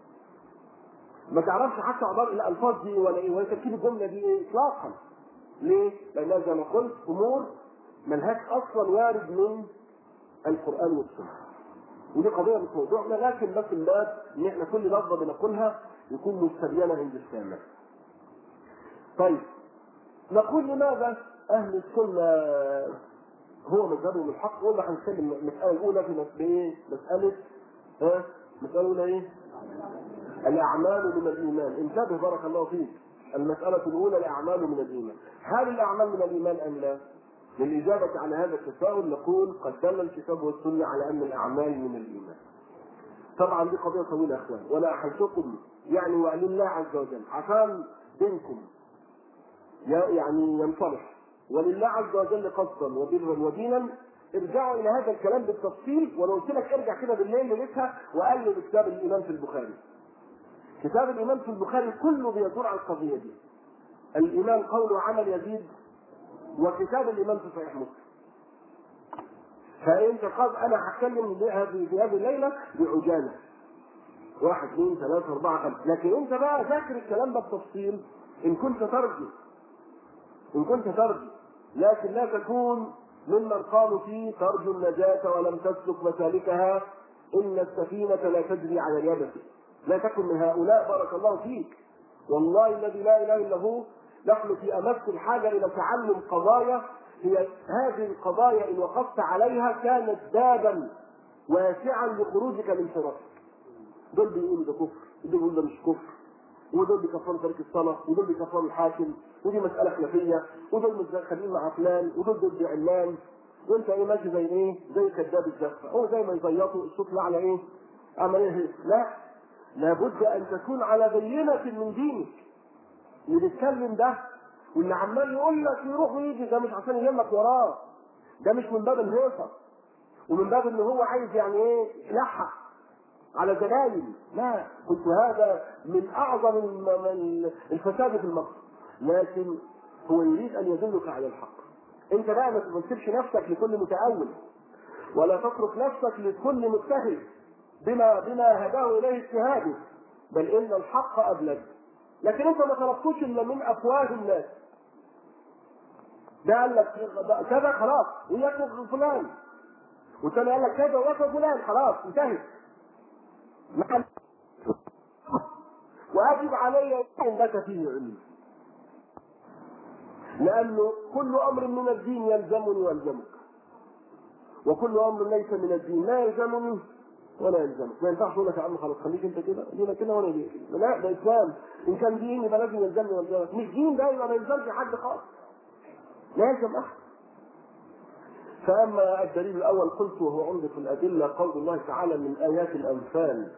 ما تعرفش حتى عبارة الالفاظ دي ولا ايه ولا تركيب الجمله دي ايه اطلاقا ليه؟ لانها زي ما قلت امور ملهاش اصلا وارد من القران والسنه ودي قضيه مش موضوعنا لكن بس الباب ان احنا كل لفظه بنقولها يكون مستبينه عند السامع. طيب نقول لماذا اهل السنه هو مذهبهم الحق ولا هنتكلم المساله الاولى في مساله مساله ها المساله الاولى ايه؟ الاعمال من الايمان انتبه بارك الله فيك المساله الاولى الاعمال من الايمان هل الاعمال من الايمان ام لا؟ للإجابة على هذا التساؤل نقول قد دل الكتاب والسنة على أن الأعمال من الإيمان. طبعا دي قضية طويلة يا إخوان ولا أحلتكم يعني ولله عز وجل عشان دينكم يعني ينصلح ولله عز وجل قصدا وبرا ودينا ارجعوا إلى هذا الكلام بالتفصيل ولو قلت لك ارجع كده بالليل ليلتها وقلب كتاب الإيمان في البخاري. كتاب الإيمان في البخاري كله بيدور على القضية دي. الإيمان قول وعمل يزيد وكتاب الامام في صحيح مسلم. فانت قد انا هتكلم هذه في هذه الليله بعجاله. واحد اثنين ثلاثة أربعة خمسة، لكن أنت بقى ذاكر الكلام ده بتفصيل إن كنت ترجو ان كنت ترجو لكن لا تكون ممن قالوا فيه ترجو النجاة ولم تسلك مسالكها إن السفينة لا تجري على اليبس لا تكن من هؤلاء بارك الله فيك والله الذي لا إله إلا هو نحن في أمس الحاجة إلى تعلم قضايا هي هذه القضايا إن وقفت عليها كانت بابا واسعا لخروجك من فرصك دول بيقولوا ده كفر ودول بيقولوا ده مش كفر ودول بيكفروا ترك الصلاه ودول بيكفروا الحاكم ودي مساله خلافيه ودول متدخلين مع فلان ودول ضد علان وانت ايه ماشي زي ايه؟ زي كذاب الزفه هو زي ما يزيطوا الصوت لا على ايه؟ عمليه هيك لا لابد ان تكون على بينه من دينك اللي بيتكلم ده واللي عمال يقول لك يروح ويجي ده مش عشان يلمك وراه ده مش من باب الهيصه ومن باب ان هو عايز يعني ايه يلحق على زباين لا قلت هذا من اعظم الفساد في المقصد لكن هو يريد ان يدلك على الحق انت بقى ما تنسبش نفسك لكل متأول ولا تترك نفسك لكل مجتهد بما بما هداه اليه اجتهاده بل ان الحق ابلغ لكن انت ما تركوش الا من افواه الناس ده قال لك كذا خلاص وياك فلان والثاني قال لك كذا وياك فلان خلاص انتهت نعم واجب علي ان لك فيه علم لانه كل امر من الدين يلزمني ويلزمك وكل امر ليس من الدين لا يلزمني ولا يلزمك ما ينفعش اقول لك يا عم خلاص خليك انت كده دينا كده وانا دي كده لا ده اسلام ان كان دين يبقى لازم يلزمني ويلزمك مش دين ده يبقى ما يلزمش حد خالص لازم احد فاما الدليل الاول قلت وهو عمده الادله قول الله تعالى من ايات الامثال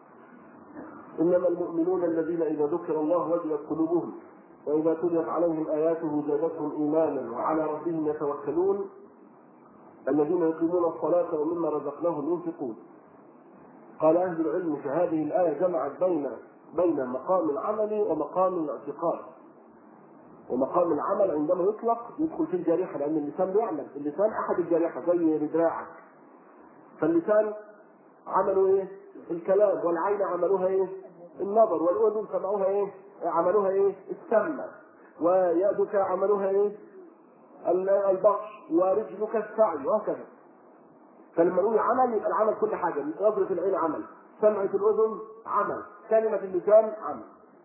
انما المؤمنون الذين اذا ذكر الله وجلت قلوبهم واذا تليت عليهم اياته زادتهم ايمانا وعلى ربهم يتوكلون الذين يقيمون الصلاه ومما رزقناهم ينفقون قال اهل العلم في هذه الايه جمعت بين بين مقام العمل ومقام الاعتقاد ومقام العمل عندما يطلق يدخل في الجارحه لان اللسان بيعمل اللسان احد الجارحه زي بدراعك فاللسان عملوا ايه؟ الكلام والعين عملوها ايه؟ النظر والاذن سمعوها ايه؟ عملوها ايه؟ السمع ويدك عملوها ايه؟ البطش ورجلك السعي وهكذا فلما نقول عمل يبقى العمل كل حاجه نظرة العين عمل سمعة الأذن عمل كلمة اللسان عمل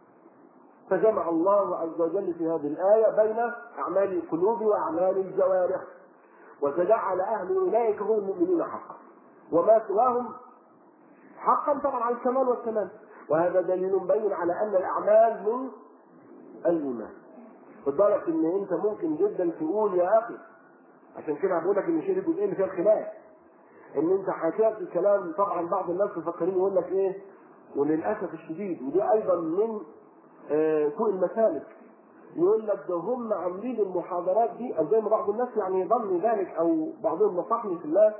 فجمع الله عز وجل في هذه الآية بين أعمال القلوب وأعمال الجوارح وتجعل أهل أولئك هم المؤمنين حقا وما سواهم حقا طبعا على الكمال والتمام وهذا دليل بين على أن الأعمال من الإيمان خد بالك إن أنت ممكن جدا تقول يا أخي عشان كده بقول لك إن شيء الجزئية اللي فيها الخلاف إن أنت حكيت الكلام طبعا بعض الناس مفكرين يقول لك إيه وللأسف الشديد ودي أيضا من سوء المسالك يقول لك ده هم عاملين المحاضرات دي او زي ما بعض الناس يعني يظن ذلك او بعضهم نصحني في الله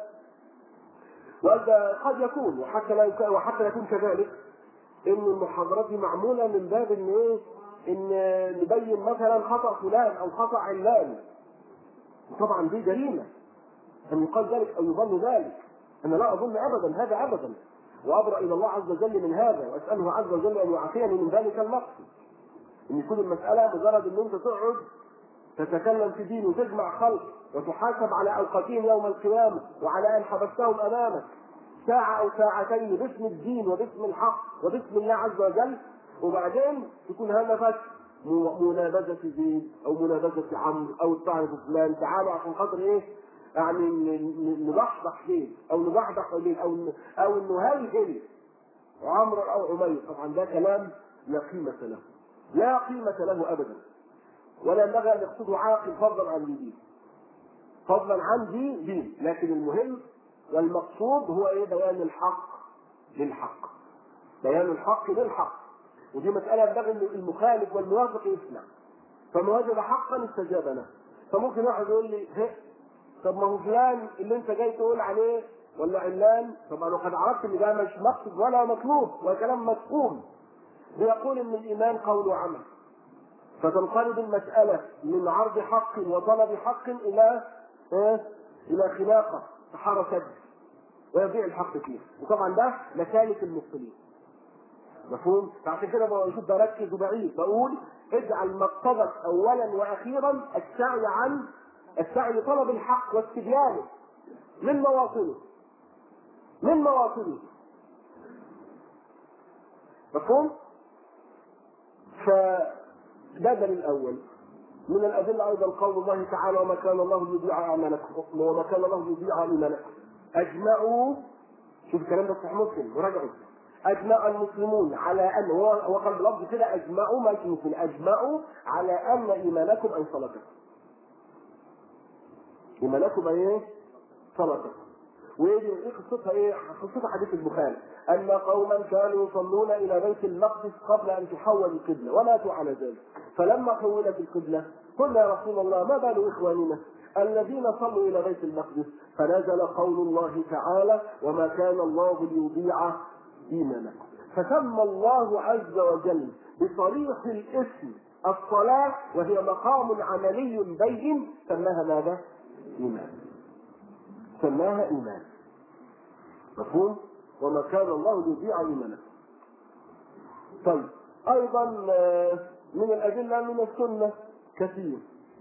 وهذا قد يكون وحتى لا يكون وحتى يكون كذلك ان المحاضرات دي معموله من باب ان ايه ان نبين مثلا خطا فلان او خطا علان طبعا دي جريمه ان يقال ذلك او يظن ذلك انا لا اظن ابدا هذا ابدا وابرا الى الله عز وجل من هذا واساله عز وجل ان يعافيني من ذلك المقصد ان يكون المساله مجرد ان انت تقعد تتكلم في دين وتجمع خلق وتحاسب على اوقاتهم يوم القيامه وعلى ان حبستهم امامك ساعه او ساعتين باسم الدين وباسم الحق وباسم الله عز وجل وبعدين تكون هدفك منابذه زيد او منابذه عمرو او الطعن في فلان تعالوا عشان خاطر ايه؟ يعني نضحضح ليه او نضحضح ليه او او نهلهل عمرو او عمير طبعا ده كلام لا قيمه له لا قيمه له ابدا ولا ينبغي ان يقصده عاقل فضلا عن دين فضلا عن دين دين لكن المهم والمقصود هو ايه بيان الحق للحق بيان الحق للحق ودي مساله ينبغي ان المخالف والموافق يسمع فما وجد حقا استجاب له فممكن واحد يقول لي طب ما هو فلان اللي انت جاي تقول عليه ولا علان طب انا قد عرفت ان ده مش مقصد ولا مطلوب وكلام مفهوم بيقول ان الايمان قول وعمل فتنقلب المساله من عرض حق وطلب حق الى ايه؟ الى خلاقه سحاره سد ويضيع الحق فيه وطبعا ده مسالك المبطلين مفهوم؟ فعشان كده بشوف بركز وبعيد بقول اجعل مقصدك اولا واخيرا السعي عن السعي لطلب الحق واستبيانه من مواطنه من مواطنه مفهوم؟ فده دليل الاول من الادله ايضا قول الله تعالى وما كان الله ليضيع اعمالكم وما كان الله ليضيع ايمانكم اجمعوا شوف الكلام ده صحيح مسلم وراجعوا اجمع المسلمون على ان هو هو قال بلفظ كده اجمعوا ما المسلمين اجمعوا على ان ايمانكم ان صلاتكم ايمانكم ايه؟ صلاتكم وايه دي ايه قصتها ايه؟ قصتها حديث البخاري ان قوما كانوا يصلون الى بيت المقدس قبل ان تحول القبله وماتوا على ذلك فلما حولت القبله قلنا يا رسول الله ما بال اخواننا الذين صلوا الى بيت المقدس فنزل قول الله تعالى وما كان الله ليضيع ايمانكم فسمى الله عز وجل بصريح الاسم الصلاه وهي مقام عملي بين سماها ماذا؟ ايمان سماها ايمان مفهوم؟ وما كان الله ليضيع ايمانكم طيب ايضا من الادله من السنه كثير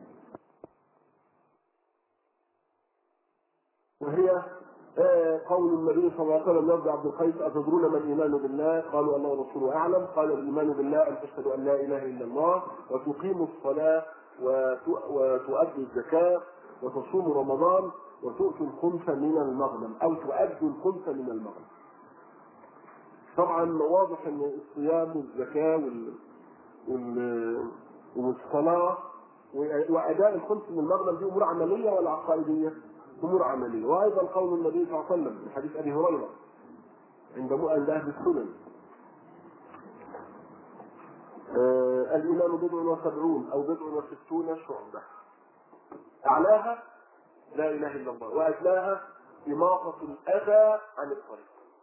وهي قول النبي صلى الله عليه وسلم لفظ عبد القيس اتدرون ما الايمان بالله؟ قالوا الله ورسوله اعلم قال الايمان بالله ان تشهد ان لا اله الا الله وتقيموا الصلاه وتؤدوا الزكاه وتصوموا رمضان وتؤتوا الخمس من المغنم او تؤدوا الخمس من المغنم. طبعا واضح ان الصيام والزكاه وال... وال... والصلاه واداء الخمس من المغنم دي امور عمليه ولا عقائديه؟ امور عمليه وايضا قول النبي صلى الله عليه وسلم في حديث ابي هريره عند عند اهل السنن آه الايمان بضع وسبعون او بضع وستون شعبه اعلاها لا اله الا الله وادناها اماطه الاذى عن الطريق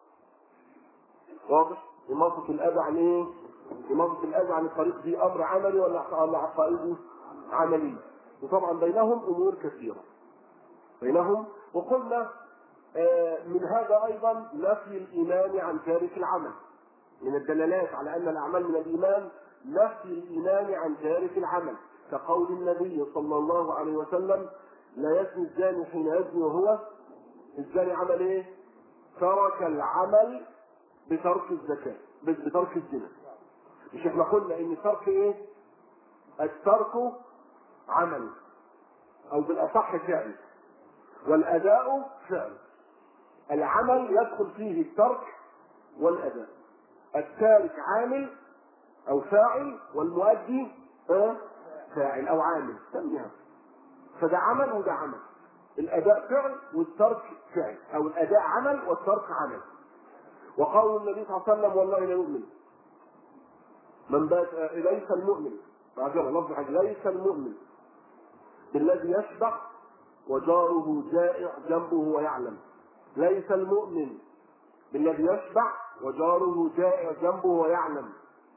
واضح اماطه الاذى عن ايه اماطه الاذى عن الطريق دي امر عملي ولا عقائدي عملي وطبعا بينهم امور كثيره بينهم وقلنا من هذا ايضا نفي الايمان عن تارك العمل من الدلالات على ان الاعمال من الايمان نفي الايمان عن تارك العمل كقول النبي صلى الله عليه وسلم لا يزني الزاني حين يزني وهو الزاني عمل ايه؟ ترك العمل بترك الزكاه بترك الزنا مش احنا قلنا ان ترك ايه؟ الترك عمل او بالاصح فعل والاداء فعل العمل يدخل فيه الترك والاداء التارك عامل او فاعل والمؤدي فاعل او عامل سميها فده عمل وده عمل الاداء فعل والترك فعل او الاداء عمل والترك عمل وقول النبي صلى الله عليه وسلم والله لا يؤمن من بات ليس المؤمن معذرة لفظ حاجة ليس المؤمن بالذي يشبع وجاره جائع جنبه ويعلم ليس المؤمن بالذي يشبع وجاره جائع جنبه ويعلم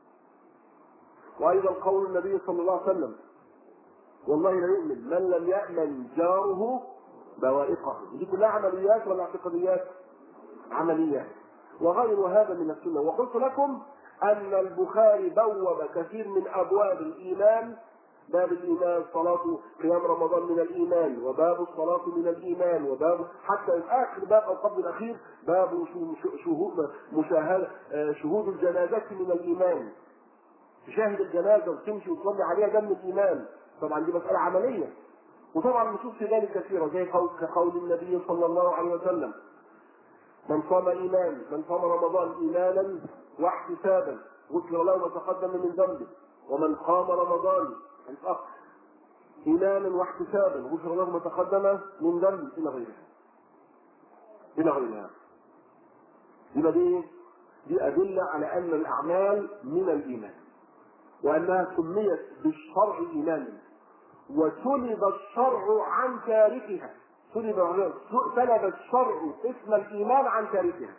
وايضا قول النبي صلى الله عليه وسلم والله لا يؤمن من لم يامن جاره بوائقه دي كلها عمليات ولا اعتقاديات عمليات وغير هذا من السنه وقلت لكم ان البخاري بوب كثير من ابواب الايمان باب الايمان صلاه قيام رمضان من الايمان وباب الصلاه من الايمان وباب حتى اخر باب او قبل الاخير باب شهود مشاهده شهود الجنازه من الايمان تشاهد الجنازه وتمشي وتصلي عليها ده من الايمان طبعا دي مساله عمليه وطبعا النصوص في ذلك كثيره زي قول كقول النبي صلى الله عليه وسلم من صام ايمان من صام رمضان ايمانا واحتسابا غفر له ما تقدم من ذنبه ومن قام رمضان الأخ إيمانا واحتسابا غفر له ما تقدم من ذنب إلى غيرها إلى غيرها يبقى دي دي أدلة على أن الأعمال من الإيمان وأنها سميت بالشرع إيمانا وسلب الشرع عن تاركها سلب سلب الشرع اسم الإيمان عن تاركها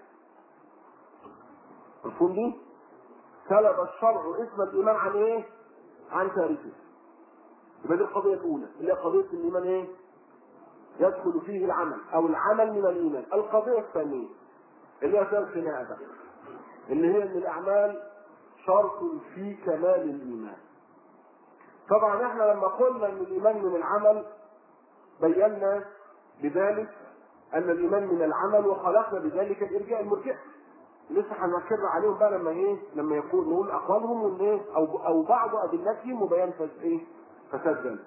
مفهوم دي؟ سلب الشرع اسم الإيمان عن إيه؟ عن تاركه يبقى دي القضية الأولى اللي هي قضية الإيمان إيه؟ يدخل فيه العمل أو العمل من الإيمان، القضية الثانية اللي هي فيها الخناقة بقى اللي هي إن الأعمال شرط في كمال الإيمان طبعا احنا لما قلنا ان الايمان من العمل بينا بذلك ان الايمان من العمل وخلقنا بذلك الارجاء المرجئه لسه هنكر عليهم بقى لما ايه لما يكون نقول اقوالهم وان ايه او او بعض ادلتهم وبيان فساد ايه فساد ذلك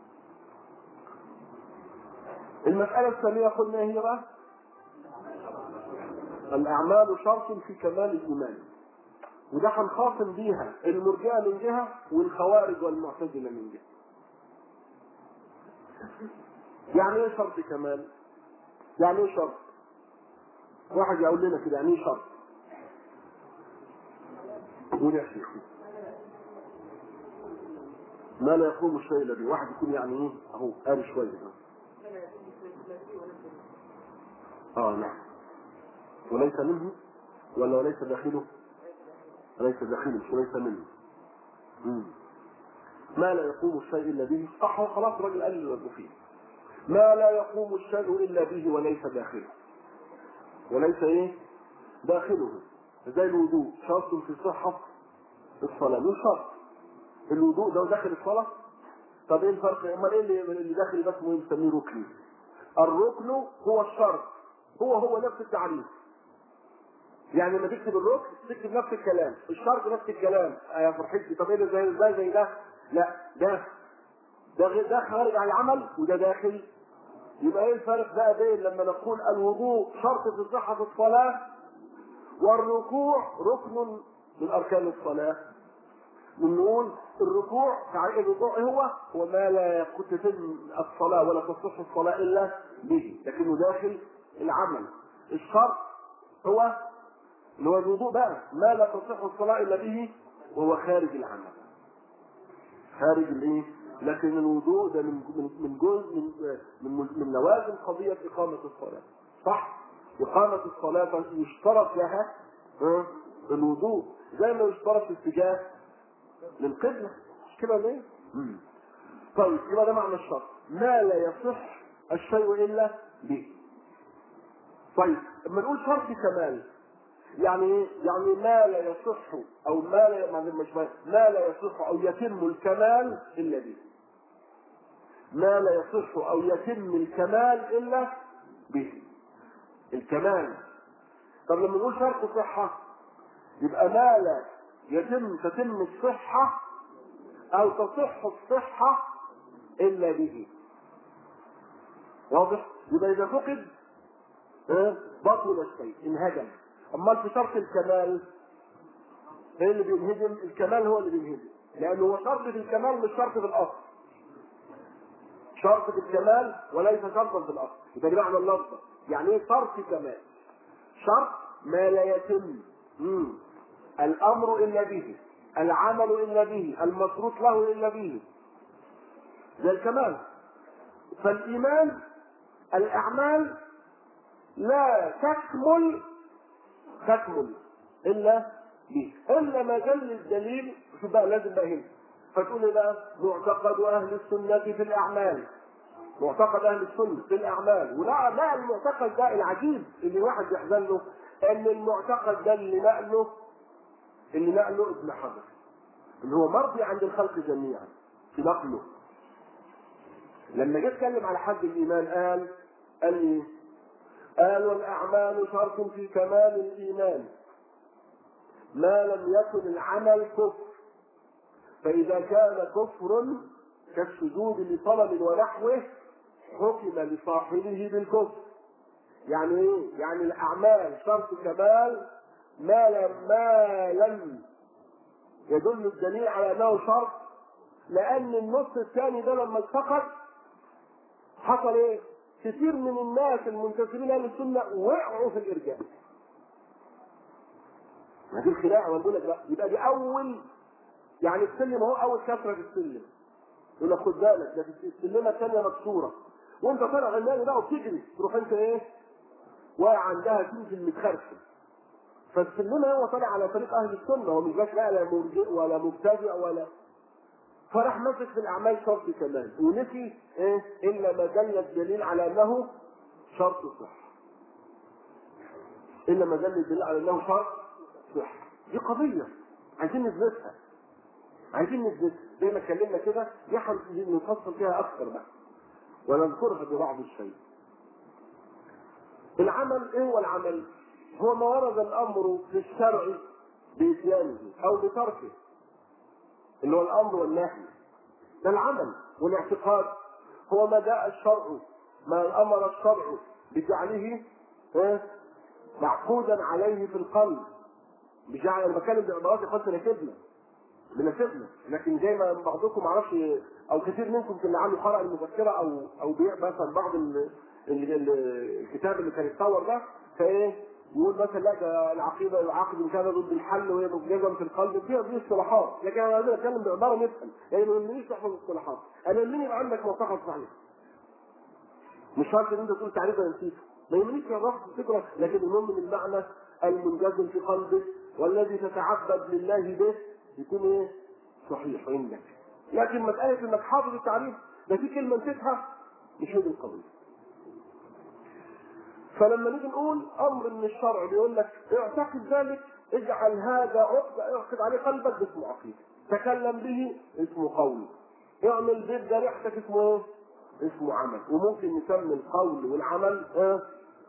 المسألة الثانية قلنا هي بقى الأعمال شرط في كمال الإيمان وده هنخاصم بيها المرجئة من جهة والخوارج والمعتزلة من جهة يعني ايه شرط كمال؟ يعني ايه شرط؟ واحد يقول لنا كده يعني ايه شرط؟ قول يا شيخ ما لا يقوم الشيء الا به واحد يكون يعني ايه اهو قاري شويه اه نعم وليس منه ولا وليس داخله ليس داخله مش وليس منه مم. ما لا يقوم الشيء الا به صح خلاص الراجل قال اللي فيه ما لا يقوم الشيء الا به وليس داخله وليس ايه داخله زي الوضوء شرط في صحة الصلاة مش شرط الوضوء ده داخل الصلاة طب ايه الفرق امال ايه اللي اللي داخل بس مهم نسميه ركن الركن هو الشرط هو هو نفس التعريف يعني لما تكتب الركن تكتب نفس الكلام الشرط نفس الكلام يا فرحتي طب ايه اللي زي زي زي ده لا ده ده غير ده خارج عن العمل وده داخل يبقى ايه الفرق بقى بين لما نقول الوضوء شرط في صحة الصلاة والركوع ركن من اركان الصلاة نقول الركوع تعريف الركوع هو هو ما لا تتم الصلاة ولا تصح الصلاة الا به لكنه داخل العمل الشرط هو اللي هو الوضوء بقى ما لا تصح الصلاة الا به وهو خارج العمل خارج الايه لكن الوضوء ده من من من جزء من من, من لوازم قضية إقامة الصلاة صح إقامة الصلاة يشترط لها ها؟ الوضوء زي ما يشترط الاتجاه للقبلة مش كده ولا ايه؟ طيب يبقى ده معنى الشرط ما لا يصح الشيء إلا به طيب لما نقول شرط كمال يعني ايه؟ يعني ما لا يصح او ما لا مش ما لا يصح او يتم الكمال الا به. ما لا يصح او يتم الكمال الا به. الكمال. طب لما نقول شرط صحة يبقى ما لا يتم تتم الصحة او تصح الصحة الا به. واضح؟ يبقى اذا فقد بطل الشيء انهدم امال في شرط الكمال ايه اللي بينهدم الكمال هو اللي بينهدم لانه هو شرط في الكمال مش شرط في الاصل شرط في الكمال وليس شرطا في الاصل يبقى دي معنى اللفظ يعني ايه شرط كمال شرط ما لا يتم مم. الامر الا به العمل الا به المشروط له الا به زي الكمال فالايمان الاعمال لا تكمل تكمل الا به الا ما دل الدليل شوف بقى لازم بقى هنا فتقول إيه بقى معتقد اهل السنه في الاعمال معتقد اهل السنه في الاعمال ولا لا المعتقد ده العجيب اللي واحد يحزن له ان المعتقد ده اللي نقله اللي نقله ابن حجر اللي هو مرضي عند الخلق جميعا في نقله لما جه اتكلم على حد الايمان قال قال ايه؟ قال والاعمال شرط في كمال الايمان ما لم يكن العمل كفر فاذا كان كفر كالسجود لصنم ونحوه حكم لصاحبه بالكفر يعني ايه يعني الاعمال شرط كمال ما لم ما لم يدل الدليل على انه شرط لان النص الثاني ده لما اتفقد حصل ايه كثير من الناس المنتسبين لاهل السنه وقعوا في الارجاء. ما دي الخداع وانا بقول لك بقى يبقى دي اول يعني السلم هو اول كسره في السلم. يقول لك خد بالك ده في السلمه الثانيه مكسوره وانت طالع غناني بقى وبتجري تروح انت ايه؟ واقع عندها تنزل متخرفن. فالسلمه هو طالع على طريق اهل السنه هو مش جاش بقى لا مرجئ ولا مبتدئ ولا فراح ماسك في الاعمال شرط كمان ونسي ايه الا ما دل الدليل على انه شرط صح الا ما دل الدليل على انه شرط صح دي قضيه عايزين نثبتها عايزين نثبتها زي ما اتكلمنا كده دي هنفصل فيها اكثر بقى ونذكرها ببعض الشيء العمل ايه هو العمل؟ هو ما ورد الامر في الشرع باتيانه او بتركه اللي هو الامر والنهي ده العمل والاعتقاد هو ما جاء الشرع ما امر الشرع بجعله إيه؟ معقودا عليه في القلب بجعل انا بتكلم بعبارات اخواتي نكتبنا بنكتبنا لكن زي ما بعضكم معرفش او كثير منكم اللي عنده قرأ المذكره او او بيع مثلا بعض ال- ال- ال- الكتاب اللي كان يتصور ده فايه يقول مثلا لا ده العقيده العقد ان كان ضد الحل وهي مجزم في القلب فيها دي اصطلاحات لكن انا عايز اتكلم بعباره نفهم يعني ما يهمنيش تحفظ الاصطلاحات انا يهمني يبقى عندك معتقد صحيح مش شرط ان انت تقول تعريف انا نسيته ما يهمنيش الرفض الفكره لكن المهم من المعنى المنجزم في قلبك والذي تتعبد لله به يكون ايه؟ صحيح عندك لكن مساله انك حافظ التعريف ده في كلمه نسيتها مش هي دي القضيه فلما نيجي نقول امر من الشرع بيقول لك اعتقد ذلك اجعل هذا عقدة اعقد عليه قلبك ده اسمه عقيده تكلم به اسمه قول اعمل به جريحتك اسمه ايه؟ اسمه عمل وممكن نسمي القول والعمل اه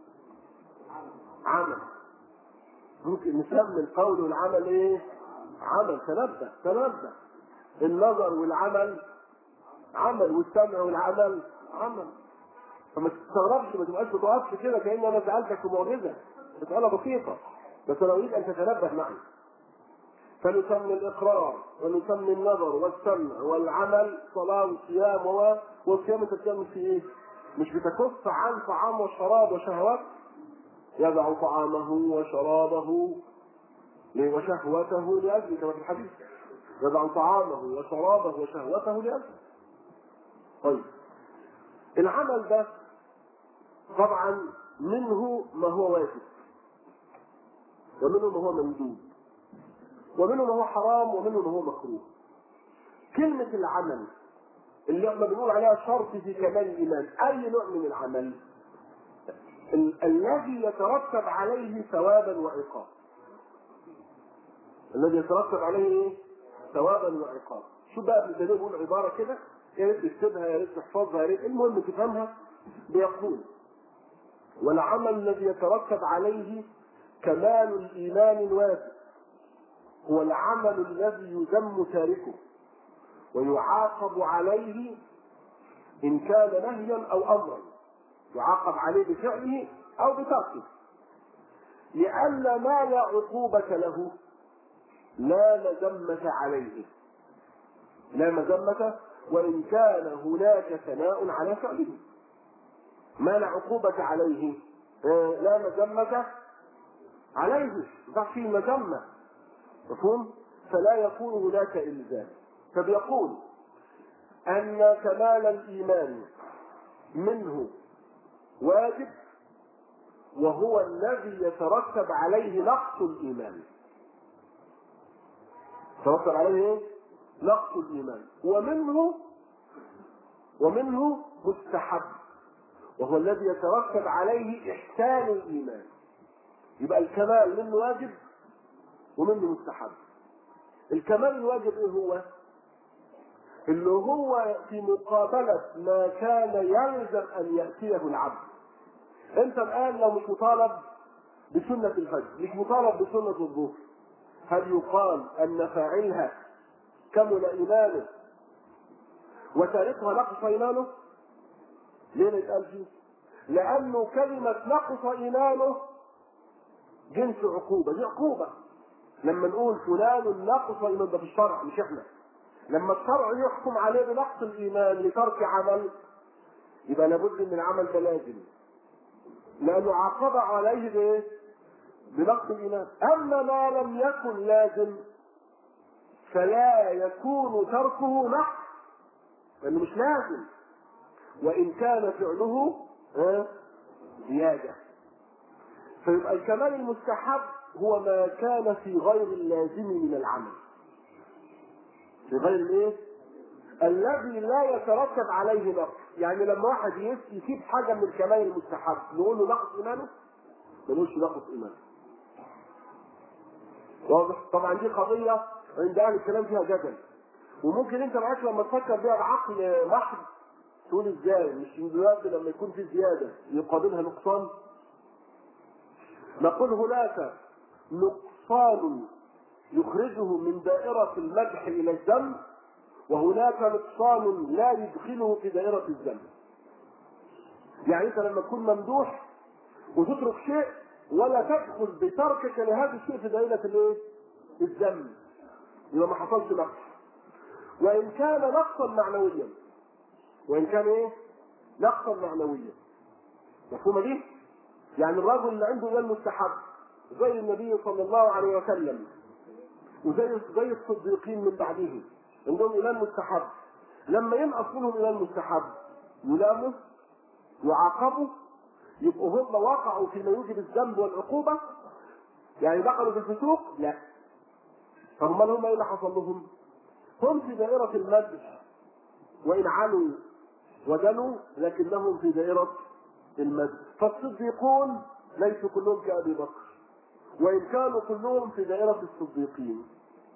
عمل ممكن نسمي القول والعمل ايه؟ عمل تنبه تنبه النظر والعمل عمل والسمع والعمل عمل فما تستغربش ما تبقاش بتقفش كده كأن انا سألتك في معجزة مسألة بسيطة بس انا اريد ان تتنبه معي فنسمي الاقرار ونسمي النظر والسمع والعمل صلاة وصيام و والصيام انت بتعمل فيه ايه؟ مش بتكف عن طعام وشراب وشهوات يدع طعامه وشرابه وشهوته لأجل كما في الحديث يدع طعامه وشرابه وشهوته لأجل طيب العمل ده طبعا منه ما هو واجب ومنه ما هو مندوب ومنه ما هو حرام ومنه ما هو مكروه كلمة العمل اللي احنا بنقول عليها شرط في كمال الإيمان أي نوع من العمل ال- الذي يترتب عليه ثوابا وعقاب الذي يترتب عليه ايه؟ ثوابا وعقاب شو بقى ابن تيميه بيقول عباره كده يا ريت تكتبها يا ريت تحفظها يا ريت المهم تفهمها بيقول والعمل الذي يترتب عليه كمال الايمان الواجب هو العمل الذي يذم تاركه ويعاقب عليه ان كان نهيا او امرا يعاقب عليه بفعله او بتركه لان ما لا عقوبه له لا مذمه عليه لا مذمه وان كان هناك ثناء على فعله ما لا عقوبه عليه آه، لا مذمه عليه ده في مذمه مفهوم فلا يكون هناك الزام فبيقول ان كمال الايمان منه واجب وهو الذي يترتب عليه نقص الايمان يترتب عليه ايه؟ نقص الايمان ومنه ومنه مستحب وهو الذي يترتب عليه احسان الايمان يبقى الكمال منه واجب ومنه مستحب الكمال الواجب ايه هو اللي هو في مقابلة ما كان يلزم أن يأتيه العبد. أنت الآن لو مش مطالب بسنة الفجر، مش مطالب بسنة الظهر، هل يقال أن فاعلها كمل إيمانه وتاركها نقص إيمانه؟ ليه ما يتقال فيه؟ لأنه كلمة نقص إيمانه جنس عقوبة، دي عقوبة. لما نقول فلان نقص إيمانه ده في الشرع مش إحنا. لما الشرع يحكم عليه بنقص الايمان لترك عمل يبقى لابد ان العمل ده لازم لانه عاقب عليه بايه؟ بنقص الايمان اما ما لم يكن لازم فلا يكون تركه نقص لانه مش لازم وان كان فعله ها زياده فيبقى الكمال المستحب هو ما كان في غير اللازم من العمل في غير الايه؟ الذي لا يترتب عليه نقص، يعني لما واحد يس- يسيب حاجه من الكمال المستحب نقول له نقص ايمانه؟ ما نقولش نقص ايمانه. واضح؟ طبعا دي قضيه عند اهل الكلام فيها جدل. وممكن انت معاك لما تفكر بيها بعقل محض تقول ازاي مش دلوقتي لما يكون في زياده يقابلها نقصان نقول هناك نقصان يخرجه من دائرة المدح إلى الذم وهناك نقصان لا يدخله في دائرة الذم يعني أنت لما تكون ممدوح وتترك شيء ولا تدخل بتركك لهذا الشيء في دائرة الايه؟ الذم يبقى ما حصلش نقص وإن كان نقصا معنويا وإن كان إيه؟ نقصا معنويا مفهومة دي؟ يعني الرجل اللي عنده إيمان مستحب زي النبي صلى الله عليه وسلم وزي زي الصديقين من بعده عندهم ايمان مستحب لما ينقص منهم ايمان مستحب يلاموا يعاقبوا يبقوا هم وقعوا فيما يوجب الذنب والعقوبه يعني دخلوا في الفسوق لا طب امال هم ايه اللي حصل لهم؟ هم في دائره المدح وان علوا ودنوا لكنهم في دائره المدح فالصديقون ليسوا كلهم كابي بكر وإن كانوا كلهم في دائرة الصديقين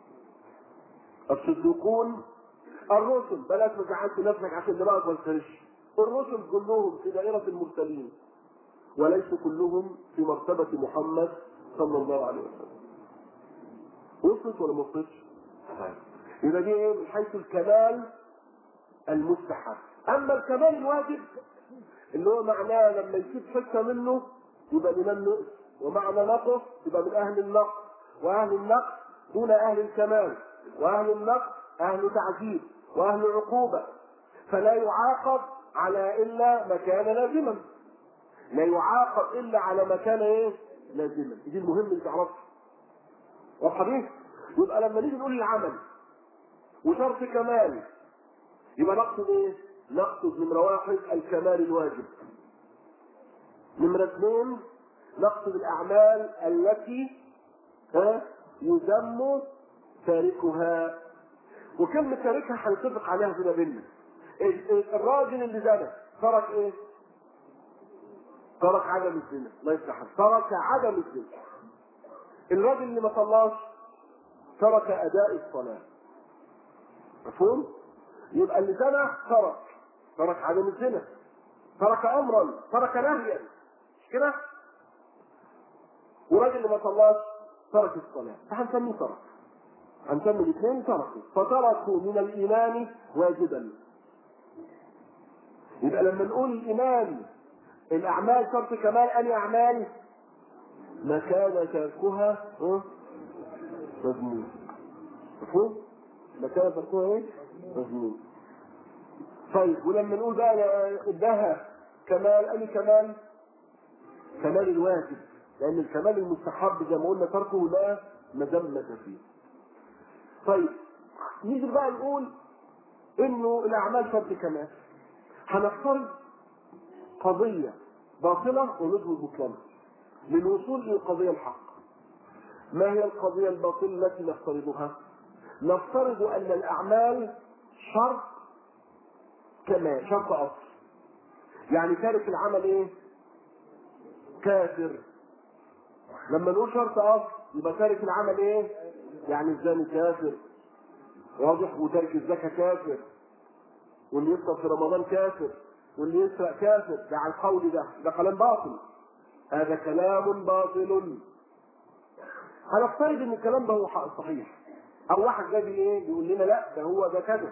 الصديقون الرسل بلاش ما تزعلش نفسك عشان دماغك ما تخرجش الرسل كلهم في دائرة المرسلين وليسوا كلهم في مرتبة محمد صلى الله عليه وسلم وصلت ولا ما وصلتش؟ يبقى دي ايه من حيث الكمال المستحب اما الكمال الواجب اللي هو معناه لما يسيب حته منه يبقى الإيمان نقص ومعنى نقص يبقى من أهل النقص وأهل النقص دون أهل الكمال وأهل النقص أهل تعذيب وأهل عقوبة فلا يعاقب على إلا ما كان لازما لا يعاقب إلا على ما كان إيه؟ لازما دي المهم اللي تعرفها واضحة دي؟ يبقى لما نيجي نقول العمل وشرط كمال يبقى نقصد ايه؟ نقصد نمرة واحد الكمال الواجب نمرة اثنين نقصد الأعمال التي ها يذم تاركها وكلمة تاركها هنتفق عليها فيما بيننا الراجل اللي زنى ترك ايه؟ ترك عدم الزنا الله يفتح ترك عدم الزنا الراجل اللي ما صلاش ترك أداء الصلاة مفهوم؟ يبقى اللي زنى ترك ترك عدم الزنا ترك أمرا ترك نهيا مش كده؟ وراجل اللي ما صلاش ترك الصلاة فهنسميه ترك هنسمي الاثنين تركوا فتركوا من الإيمان واجبا يبقى لما نقول الإيمان الأعمال شرط كمال أي أعمال ما كان تركها مذموم مفهوم؟ ما كان تركها ايه؟ مذموم طيب ولما نقول بقى اداها كمال أي كمال؟ كمال الواجب لأن الكمال المستحب زي ما قلنا تركه لا مذمة فيه. طيب نيجي بقى نقول إنه الأعمال شرط كمال. هنفترض قضية باطلة ونثبت بطلانها للوصول إلى القضية الحق. ما هي القضية الباطلة التي نفترضها؟ نفترض أن الأعمال شرط كمال، شرط أصل. يعني تارك العمل إيه؟ كافر لما نقول شرط اصل يبقى تارك العمل ايه؟ يعني الزاني كافر واضح وتارك الزكاة كافر واللي يفطر في رمضان كافر واللي يسرق كافر ده على القول ده ده كلام باطل هذا كلام باطل هنفترض ان الكلام ده هو صحيح او واحد جاي ايه بيقول لنا لا ده هو ده كذا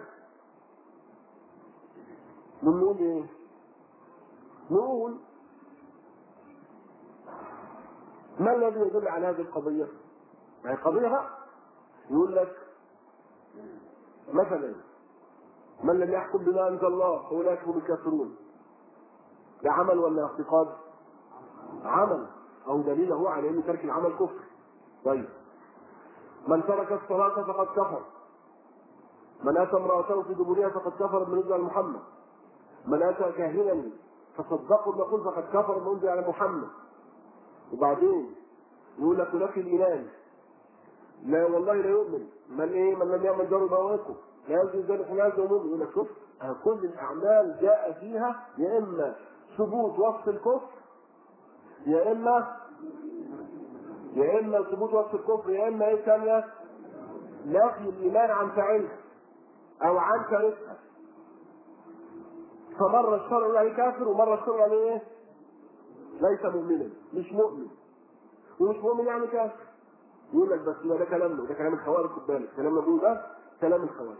نقول ايه؟ نقول ما الذي يدل على هذه القضية؟ ما هي قضية بقى يقول لك مثلا من لم يحكم بما أنزل الله فأولئك هم الكافرون ده عمل ولا اعتقاد؟ عمل أو دليل هو على أن ترك العمل كفر طيب من ترك الصلاة فقد كفر من أتى امرأته في دبرها فقد كفر بالنسبة على محمد من أتى كاهنا فصدقوا بما فقد كفر بالنسبة على محمد وبعدين يقول لك ينفي الايمان لا والله لا يؤمن من ايه من لم يعمل جار بواكم لا يجوز ذلك لا يؤمن يقول لك شوف كل الاعمال جاء فيها يا اما ثبوت وصف الكفر يا اما يا اما ثبوت وصف الكفر يا اما ايه ثانيه نفي الايمان عن فاعله او عن كارثه فمره الشرع يقول عليه كافر ومره الشرع يقول عليه ايه؟ ليس مؤمنا مش مؤمن ومش مؤمن يعني كافر يقول لك بس ده كلامنا ده كلام الخوارج خد بالك كلامنا بيقول ده كلام الخوارج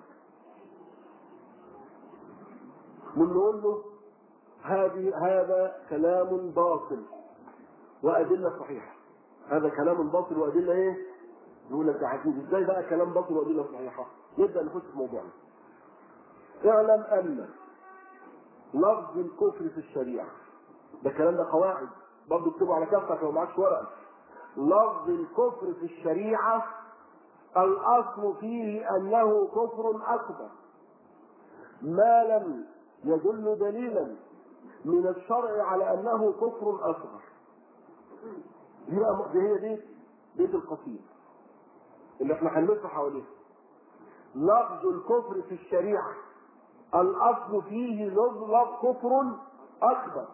ونقول له هذه هذا كلام باطل وادله صحيحه هذا كلام باطل وادله ايه؟ يقول لك ده عجيب ازاي بقى كلام باطل وادله صحيحه؟ نبدا نخش في موضوعنا. اعلم ان لفظ الكفر في الشريعه ده الكلام ده قواعد برضه اكتبوا على كفتك لو معكش ورقه لفظ الكفر في الشريعه الاصل فيه انه كفر اكبر ما لم يدل دليلا من الشرع على انه كفر اصغر دي بقى دي هي دي بيت القصيد اللي احنا هنلف حواليه لفظ الكفر في الشريعه الاصل فيه لفظ كفر اكبر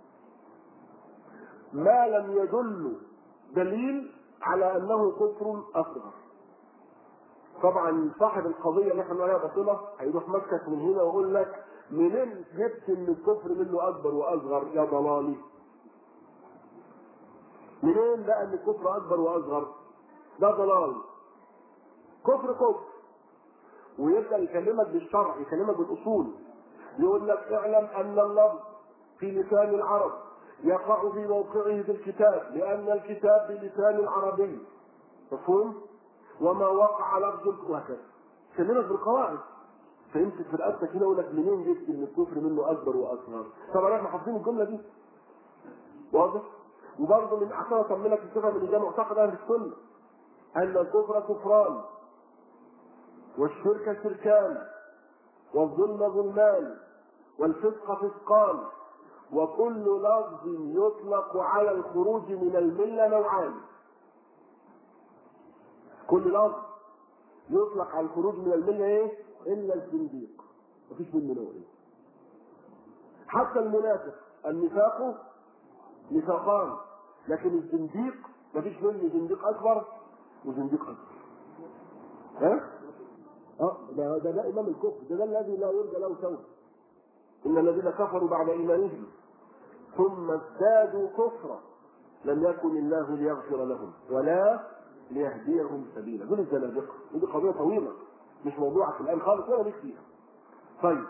ما لم يدل دليل على انه كفر اصغر طبعا صاحب القضيه اللي احنا بنقول عليها باطله هيروح مسكك من هنا ويقول لك منين جبت ان الكفر منه اكبر واصغر يا ضلالي منين بقى ان الكفر اكبر واصغر ده ضلال كفر كفر ويبدا يكلمك بالشرع يكلمك بالاصول يقول لك اعلم ان اللفظ في لسان العرب يقع في موقعه في الكتاب لان الكتاب بلسان عربي مفهوم وما وقع لفظ وهكذا كلمك بالقواعد فيمسك في رقبتك هنا يقول لك منين جبت ان الكفر منه اكبر واصغر طبعا احنا حافظين الجمله دي واضح وبرضه من احسن اطمنك الصفه من ده معتقد اهل السنه ان الكفر كفران والشرك شركان والظلم ظلمان والفسق فسقان وكل لفظ يطلق على الخروج من المله نوعان كل لفظ يطلق على الخروج من المله ايه؟ الا الزنديق مفيش منه نوعين حتى المنافق النفاق نفاقان لكن الزنديق مفيش منه زنديق اكبر وزنديق اكبر ها؟ اه ده ده, ده امام الكفر ده, ده الذي لا يرجى له توبه ان الذين كفروا بعد ايمانهم ثم ازدادوا كفرا لم يكن الله ليغفر لهم ولا ليهديهم سبيلا دول الزنادقه ودي قضيه طويله مش موضوعك الان خالص ولا ليك فيها طيب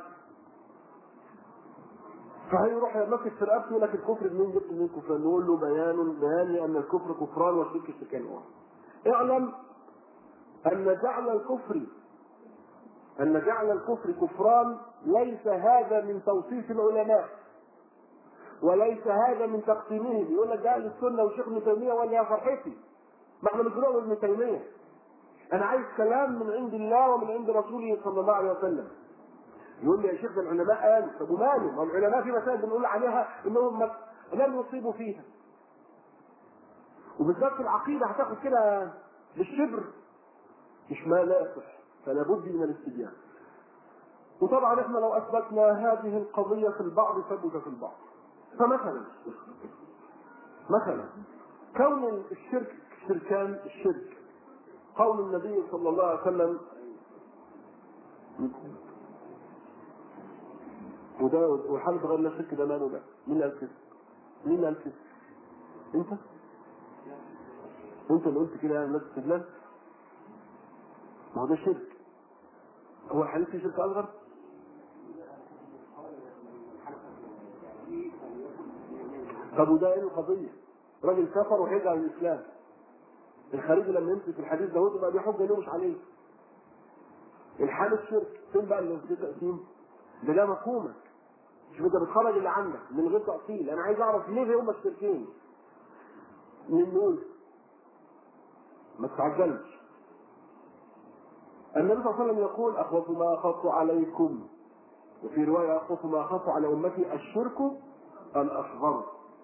فهيروح يمسك في رقبته يقول لك الكفر منين جبت منين كفر نقول له بيان بيان لان الكفر كفران والشرك شركان اخرى اعلم ان جعل الكفر ان جعل الكفر كفران ليس هذا من توصيف العلماء وليس هذا من تقسيمهم يقول لك ده اهل السنه وشيخ ابن تيميه ولا يا فرحتي ما احنا مش بنقول ابن تيميه انا عايز كلام من عند الله ومن عند رسوله صلى الله عليه وسلم يقول لي يا شيخ ده العلماء قالوا طب وماله؟ ما العلماء في مسائل بنقول عليها انهم لم يصيبوا فيها وبالذات في العقيده هتاخد كده بالشبر مش ما لا يصح فلا بد من الاستبيان وطبعا احنا لو اثبتنا هذه القضيه في البعض ثبت في البعض فمثلا مثلا كون الشرك شركان الشرك قول النبي صلى الله عليه وسلم وده وحالة غير الشرك ده ماله ده؟ مين اللي قال كده؟ مين اللي قال كده؟ انت؟ انت اللي قلت كده يعني الناس استدلال؟ ما هو ده شرك هو الحديث فيه شرك اصغر؟ طب وده ايه القضية؟ راجل كفر وهيرجع للاسلام الخارجي لما يمسك الحديث ده يبقى دي حجه له مش عليه الحال الشرك فين بقى اللي في تقسيم؟ ده ده مفهومك مش انت بتخرج اللي عندك من غير تأصيل انا عايز اعرف ليه هم الشركين من نقول ما تتعجلش النبي صلى الله عليه وسلم يقول اخوف ما اخاف عليكم وفي روايه اخوف ما اخاف على امتي الشرك الاصغر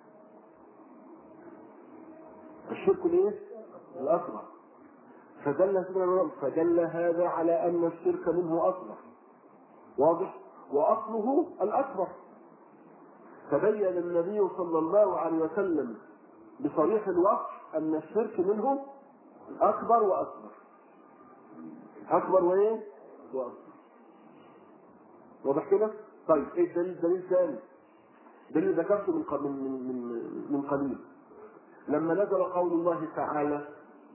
الشرك الايه؟ الاصغر فدل سيدنا فدل هذا على ان الشرك منه اصغر واضح؟ واصله الاكبر تبين النبي صلى الله عليه وسلم بصريح الوصف ان الشرك منه اكبر واصغر اكبر وايه؟ واصغر واضح كده؟ طيب ايه الدليل؟ دليل ثاني دليل ذكرته من قبل من من من قليل لما نزل قول الله تعالى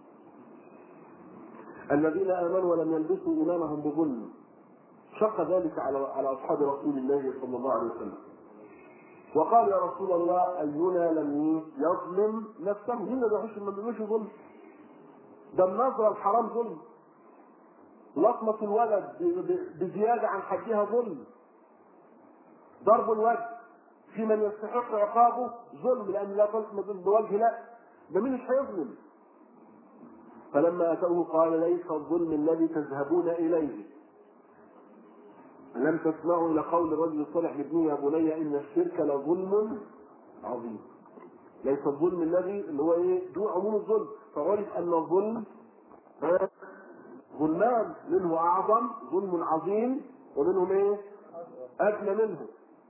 الذين امنوا ولم يلبسوا ايمانهم بظلم شق ذلك على على اصحاب رسول الله صلى الله عليه وسلم وقال يا رسول الله اينا لم يظلم نفسه مين اللي بيخش ما بيعملش ظلم ده النظره الحرام ظلم لطمة الولد بزيادة عن حدها ظلم ضرب الوجه في من يستحق عقابه ظلم لأن لا تلطم بوجه لا ده مين مش هيظلم فلما أتوه قال ليس الظلم الذي تذهبون إليه ألم تسمعوا إلى قول الرجل الصالح لابنه يا بني إن الشرك لظلم عظيم ليس الظلم الذي اللي هو إيه دون عموم الظلم فعرف أن الظلم ظلمان منه اعظم ظلم عظيم ومنهم ايه ادنى منه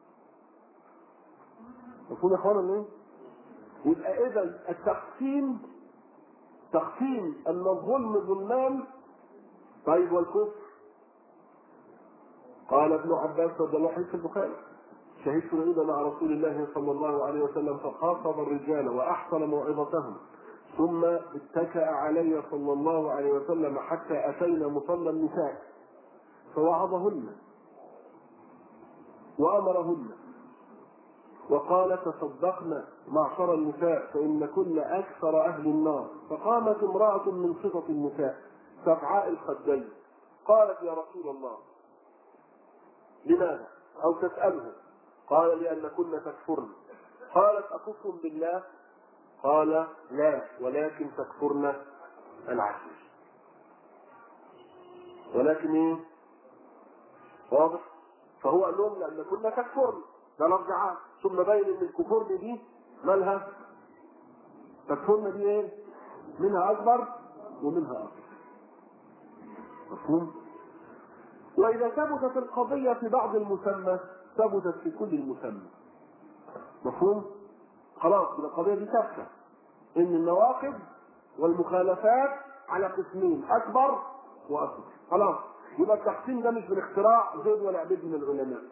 مفهوم يا اخوانا ايه يبقى اذا التقسيم تقسيم ان الظلم ظلمان طيب والكفر قال ابن عباس رضي الله عنه في البخاري شهدت العيد مع رسول الله صلى الله عليه وسلم فخاطب الرجال واحسن موعظتهم ثم اتكأ علي صلى الله عليه وسلم حتى أتينا مصلى النساء فوعظهن وأمرهن وقال تصدقن معشر النساء فإن كن أكثر أهل النار فقامت امرأة من صفة النساء سبعاء الخدين قالت يا رسول الله لماذا؟ أو تسأله قال لأن كن تكفرن قالت أكفر بالله قال لا ولكن تكفرن العشير ولكن ايه واضح فهو قال لهم لان كنا تكفرن ده لفظ عام ثم بين ان الكفور دي مالها تكفرن دي ايه منها اكبر ومنها اكبر مفهوم واذا ثبتت القضيه في بعض المسمى ثبتت في كل المسمى مفهوم خلاص يبقى القضيه دي ثابته ان النواقض والمخالفات على قسمين اكبر واصغر خلاص يبقى التقسيم ده مش من اختراع زيد ولا عبيد من العلماء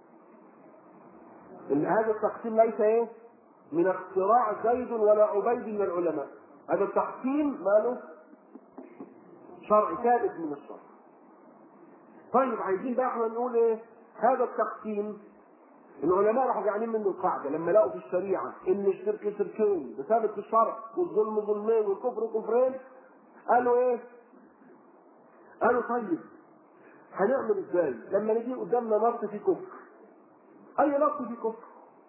ان هذا التقسيم ليس ايه من اختراع زيد ولا عبيد من العلماء هذا التقسيم ماله شرع ثابت من الشرع طيب عايزين بقى احنا نقول ايه هذا التقسيم العلماء راحوا جايين منه القاعده لما لقوا في الشريعه ان الشرك شركين بثابت في الشرع والظلم ظلمين والكفر كفرين قالوا ايه؟ قالوا طيب هنعمل ازاي؟ لما نجي قدامنا نص في كفر اي نص في كفر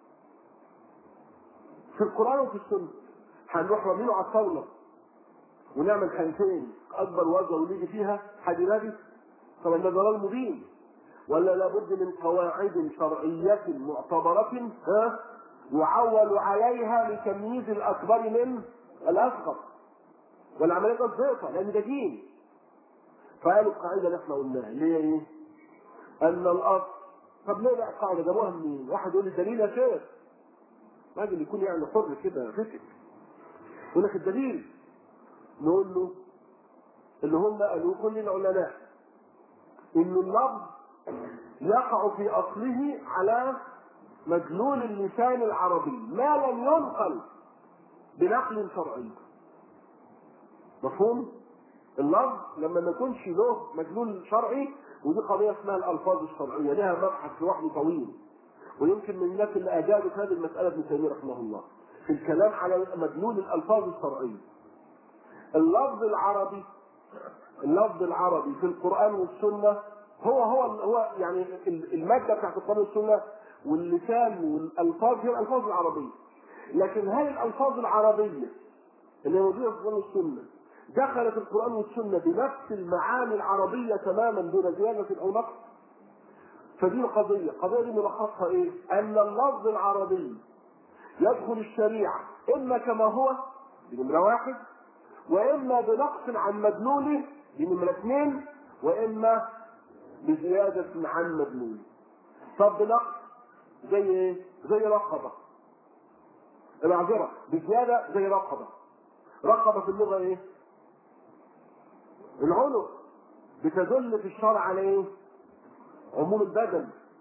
في القران وفي السنه هنروح رامينه على الطاوله ونعمل خانتين اكبر وجه ونيجي فيها حد نبي طبعا ده ضلال مبين ولا لابد من قواعد شرعية معتبرة ها يعول عليها لتمييز الأكبر من الأصغر والعملية بسيطة لأن ده دين فقالوا القاعدة اللي احنا قلناها اللي هي ايه؟ أن الأصل طب ليه بقى القاعدة جابوها منين؟ واحد يقول لي دليل يا شيخ راجل يكون يعني حر كده فكر يقول لك الدليل نقول له اللي هم قالوا كل العلماء ان اللفظ يقع في اصله على مدلول اللسان العربي ما لم ينقل بنقل شرعي مفهوم اللفظ لما ما يكونش له مدلول شرعي ودي قضيه اسمها الالفاظ الشرعيه لها مبحث لوحده طويل ويمكن من الناس اللي اجابت هذه المساله ابن تيميه رحمه الله في الكلام على مدلول الالفاظ الشرعيه اللفظ العربي اللفظ العربي في القران والسنه هو هو هو يعني الماده بتاعت القران والسنه واللسان والالفاظ هي الالفاظ العربيه لكن هل الالفاظ العربيه اللي موجوده في القران والسنه دخلت القران والسنه بنفس المعاني العربيه تماما دون زياده او نقص فدي القضيه القضيه دي ملخصها ايه ان اللفظ العربي يدخل الشريعه اما كما هو دي نمره واحد واما بنقص عن مدلوله دي نمره اثنين واما بزيادة عن مدلوله طب بنقص زي ايه؟ زي رقبة المعذرة بزيادة زي رقبة رقبة في اللغة ايه؟ العنق بتدل في الشرع على ايه؟ عموم البدن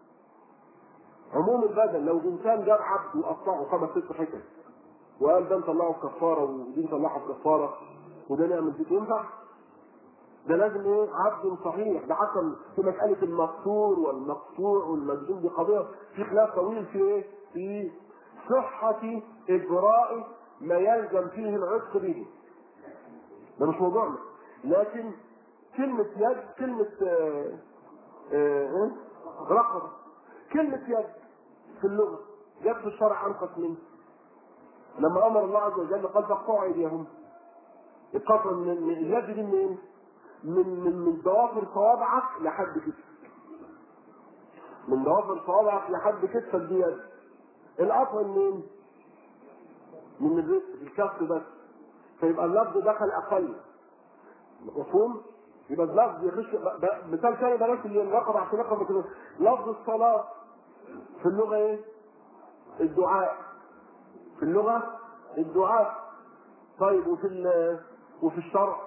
عموم البدن لو انسان جاب عبد وقطعه خمس ست حتت وقال ده نطلعه في كفاره ودي نطلعه في كفاره وده نعمل فيه ينفع؟ ده لازم ايه عبد صحيح ده حتى في مساله المقصور والمقطوع والمجنون دي قضيه في خلاف طويل في ايه؟ في صحه اجراء ما يلزم فيه العتق به. ده مش موضوعنا لكن كلمة يد كلمة آه آه رقبة كلمة يد في اللغة يد في الشرع أنقص منه لما أمر الله عز وجل قال فاقطعوا أيديهم القطع من اليد دي منين؟ من من من ضوافر صوابعك لحد كتفك من ضوافر صوابعك لحد كتفك دي يد القطع منين؟ من الرزق الكف بس فيبقى اللفظ دخل اقل مفهوم؟ يبقى اللفظ يخش مثال ثاني بلاش اللي الرقبه عشان رقبه كده لفظ الصلاه في اللغه ايه؟ الدعاء في اللغه الدعاء طيب وفي وفي الشرع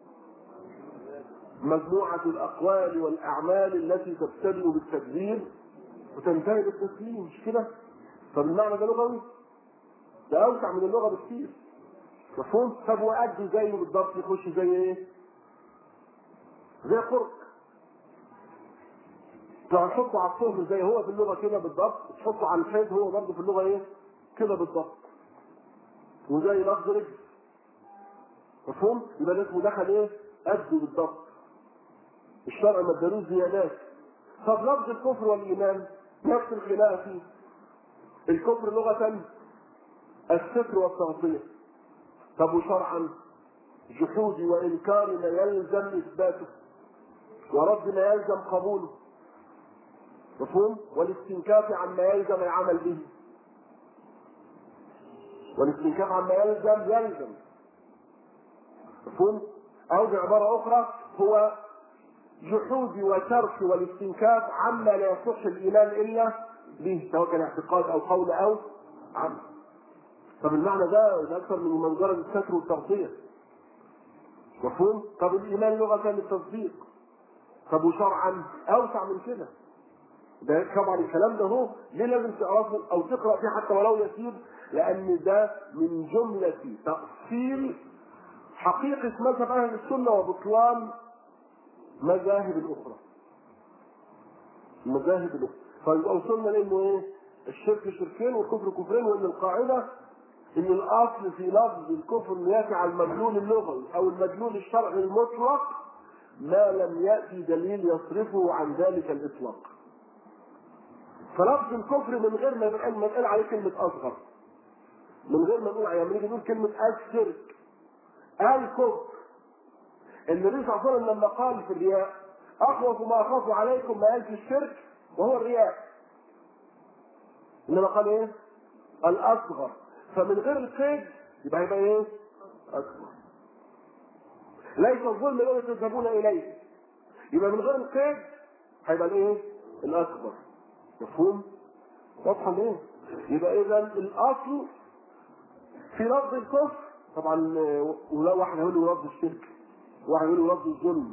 مجموعة الأقوال والأعمال التي تبتدئ بالتكذيب وتنتهي بالتسليم مش كده؟ فبالمعنى ده لغوي ده أوسع من اللغة بكثير مفهوم؟ طب وأدي زيه بالضبط يخش زي إيه؟ زي قرق تحطه على الصهر زي هو في اللغة كده بالضبط تحطه على الحيض هو برضه في اللغة إيه؟ كده بالضبط وزي لفظ رجل مفهوم؟ يبقى ده اسمه دخل إيه؟ قده بالضبط الشرع ما ادالوش زيادات طب لفظ الكفر والايمان نفس الخلاف فيه الكفر لغة الستر والتغطية طب وشرعا جحود وانكار ما يلزم اثباته ورد ما يلزم قبوله مفهوم والاستنكاف عما يلزم العمل به والاستنكاف عما يلزم يلزم مفهوم او بعبارة اخرى هو جحود وترك والاستنكاف عما لا يصح الايمان الا به سواء كان اعتقاد او قول او عمل. طب المعنى ده ده اكثر من مجرد الستر والتغطيه. مفهوم؟ طب الايمان لغه للتصديق. طب وشرعا اوسع من كده. ده طبعا الكلام ده هو ليه لازم تعرفه او تقرا فيه حتى ولو يسير لان ده من جمله تاصيل حقيقه مذهب اهل السنه وبطلان مذاهب الاخرى المذاهب الاخرى فيبقى وصلنا لانه ايه الشرك شركين والكفر كفرين وان القاعده ان الاصل في لفظ الكفر انه ياتي على المدلول اللغوي او المدلول الشرعي المطلق ما لم ياتي دليل يصرفه عن ذلك الاطلاق فلفظ الكفر من غير ما يتقال ما يتقال عليه كلمه اصغر من غير ما نقول يعني لما نيجي نقول كلمه الشرك الكفر النبي صلى الله عليه وسلم لما قال في الرياء اخوف ما اخاف عليكم ما قال في الشرك وهو الرياء انما قال ايه؟ الاصغر فمن غير القيد يبقى يبقى ايه؟ اكبر ليس الظلم الذي تذهبون اليه يبقى من غير القيد هيبقى الايه؟ الاكبر مفهوم؟ واضحه ليه؟ يبقى اذا الاصل في لفظ الكفر طبعا ولا واحد هيقول له لفظ الشرك واحد يقول له لفظ الظلم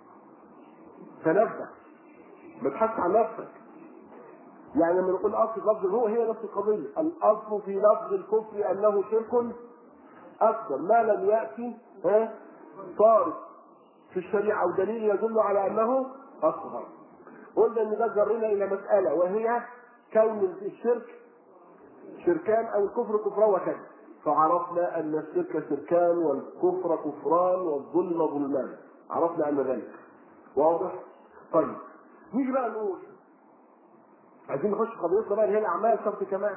تنبه ما تحس عن نفسك يعني لما نقول اصل لفظ هو هي نفس القضيه الاصل في لفظ الكفر انه شرك اكبر ما لم ياتي ها صارف في الشريعه او دليل يدل على انه اصغر قلنا ان ده جرنا الى مساله وهي كون الشرك شركان او الكفر كفران وكذا فعرفنا ان الشرك شركان والكفر كفران والظلم ظلمان عرفنا ان ذلك واضح طيب نيجي بقى نقول عايزين نخش قضيتنا بقى اللي هي الاعمال شرط كمان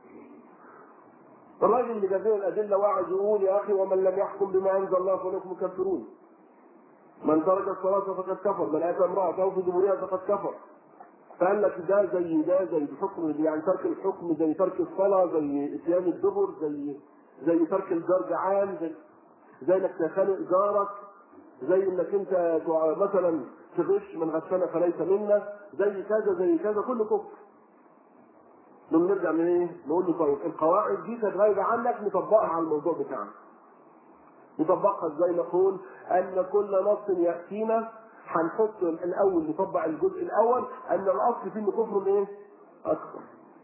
الراجل اللي جاب لنا الادله وقعد يقول يا اخي ومن لم يحكم بما انزل الله فليكم مكفرون من ترك الصلاه فقد كفر من اتى امراه او في دبورها فقد كفر فقال لك ده زي ده زي الحكم يعني ترك الحكم زي ترك الصلاه زي اتيان الدبر زي زي ترك الجار جعان زي زي انك تخانق جارك زي انك انت مثلا تغش من غشنا فليس منا زي كذا زي كذا كله كفر نقوم نرجع من ايه؟ نقول له طيب القواعد دي كانت غايبه عنك نطبقها على الموضوع بتاعنا. نطبقها ازاي؟ نقول ان كل نص ياتينا هنحط الاول نطبق الجزء الاول ان الاصل فيه انه كفر ايه؟ اكبر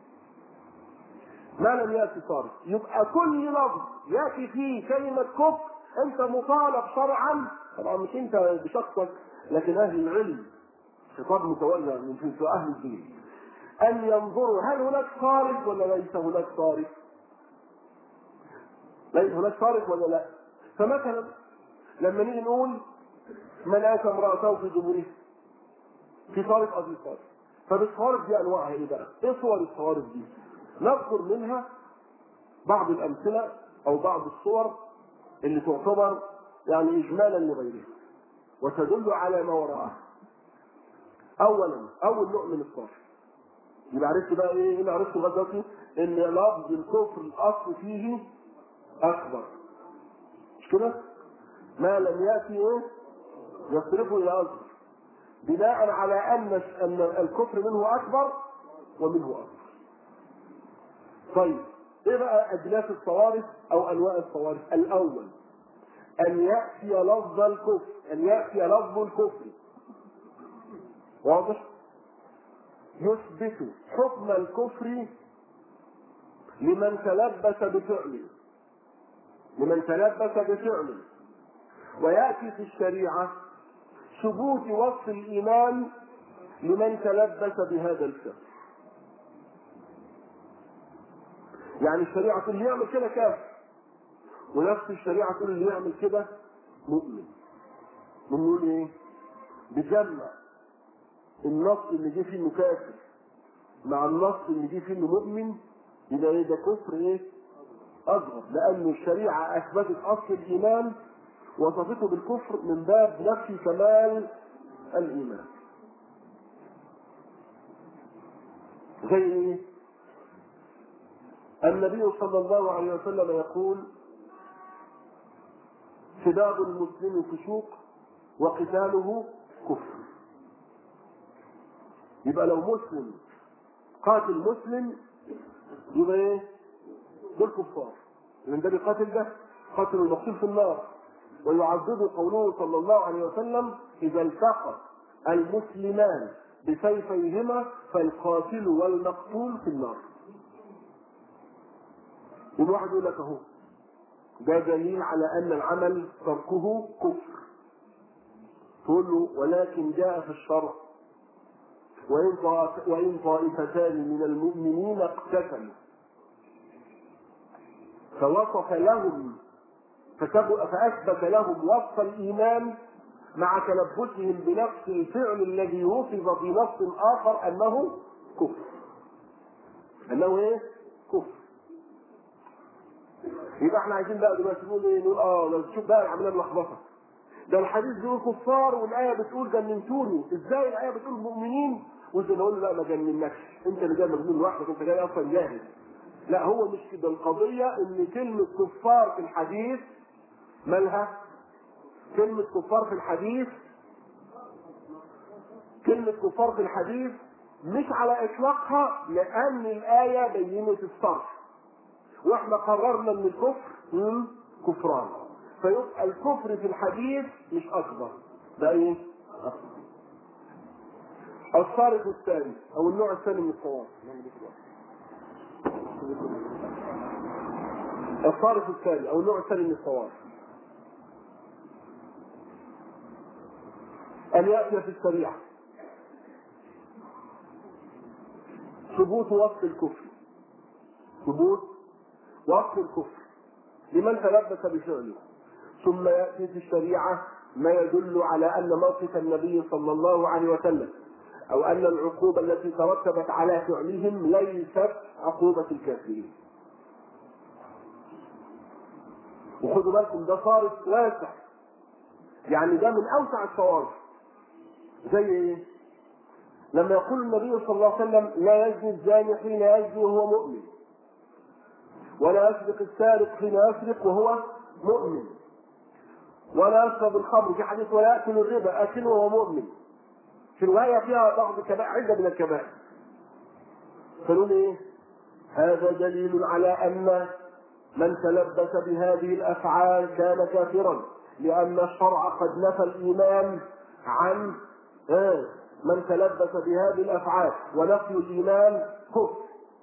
ما لم ياتي صارف يبقى كل لفظ ياتي فيه كلمه كفر انت مطالب شرعا طبعا مش انت بشخصك لكن اهل العلم خطاب متولى من في اهل الدين ان ينظروا هل هناك صارف ولا ليس هناك صارف ليس هناك صارف ولا لا فمثلا لما نيجي نقول من اتى امراته في دبره في صارف او في صارف فالصوارف دي انواعها ايه بقى؟ ايه صور الصوارف دي؟ نذكر منها بعض الامثله او بعض الصور اللي تعتبر يعني اجمالا لغيرها وتدل على ما وراءها. اولا اول نوع من الصرف يبقى عرفت بقى ايه اللي عرفته لغايه دلوقتي ان لفظ الكفر الاصل فيه اكبر مش كده؟ ما لم ياتي ايه؟ يصرفه الى اصغر بناء على ان ان الكفر منه اكبر ومنه اكبر. طيب ايه بقى اجناس الصوارف او انواع الصوارف؟ الاول ان ياتي لفظ الكفر، ان ياتي لفظ الكفر. واضح؟ يثبت حكم الكفر لمن تلبس بفعله. لمن تلبس بفعله. وياتي في الشريعه ثبوت وصف الايمان لمن تلبس بهذا الفعل. يعني الشريعه تقول اللي يعمل كده كافر ونفس الشريعه تقول اللي يعمل كده مؤمن. بنقول ايه؟ بجمع النص اللي جه فيه انه كافر مع النص اللي جه فيه انه مؤمن يبقى ايه ده كفر ايه؟ اصغر لان الشريعه اثبتت اصل الايمان وصفته بالكفر من باب نفي كمال الايمان. زي ايه؟ النبي صلى الله عليه وسلم يقول سباب المسلم فسوق وقتاله كفر. يبقى لو مسلم قاتل مسلم يبقى ايه؟ دول كفار. لان ده بيقاتل ده قاتل المقتول في النار ويعذب قوله صلى الله عليه وسلم اذا التقى المسلمان بسيفيهما فالقاتل والمقتول في النار. الواحد يقول لك اهو ده دليل على ان العمل تركه كفر. تقول له ولكن جاء في الشرع وإن وإن طائفتان من المؤمنين اقتتلوا فوصف لهم فأثبت لهم وصف الإيمان مع تلبسهم بنفس الفعل الذي وصف في نص آخر أنه كفر. أنه إيه؟ كفر. يبقى احنا عايزين بقى دلوقتي نقول ايه؟ نقول اه لو تشوف بقى عملنا ملخبطه. ده الحديث بيقول كفار والايه بتقول جننتوني، ازاي الايه بتقول مؤمنين؟ وانت نقول له لا ما جننكش، انت اللي جاي مجنون لوحدك انت جاي اصلا جاهل. لا هو مش كده القضيه ان كلمه كفار في الحديث مالها؟ كلمة كفار في الحديث كلمة كفار في الحديث مش على إطلاقها لأن الآية بينت الصرف وإحنا قررنا إن الكفر كفران فيبقى الكفر في الحديث مش أكبر ده إيه؟ أكبر الصارف الثاني أو النوع الثاني من الصواب الصارف الثاني أو النوع الثاني من الصواب أن يأتي في الشريعة ثبوت وصف الكفر ثبوت وصف الكفر لمن تلبس بفعله ثم يأتي في الشريعة ما يدل على أن موقف النبي صلى الله عليه وسلم أو أن العقوبة التي ترتبت على فعلهم ليست عقوبة الكافرين وخدوا بالكم ده صارف واسع يعني ده من أوسع الصوارف زي ايه؟ لما يقول النبي صلى الله عليه وسلم لا يزني الزاني حين يزني وهو مؤمن ولا يسرق السارق حين يسرق وهو مؤمن ولا يشرب الخمر في حديث ولا ياكل الربا اكل وهو مؤمن في روايه فيها بعض كبائر عده من الكبائر فنقول ايه؟ هذا دليل على ان من تلبس بهذه الافعال كان كافرا لان الشرع قد نفى الايمان عن من تلبس بهذه الافعال ونفي الايمان كفر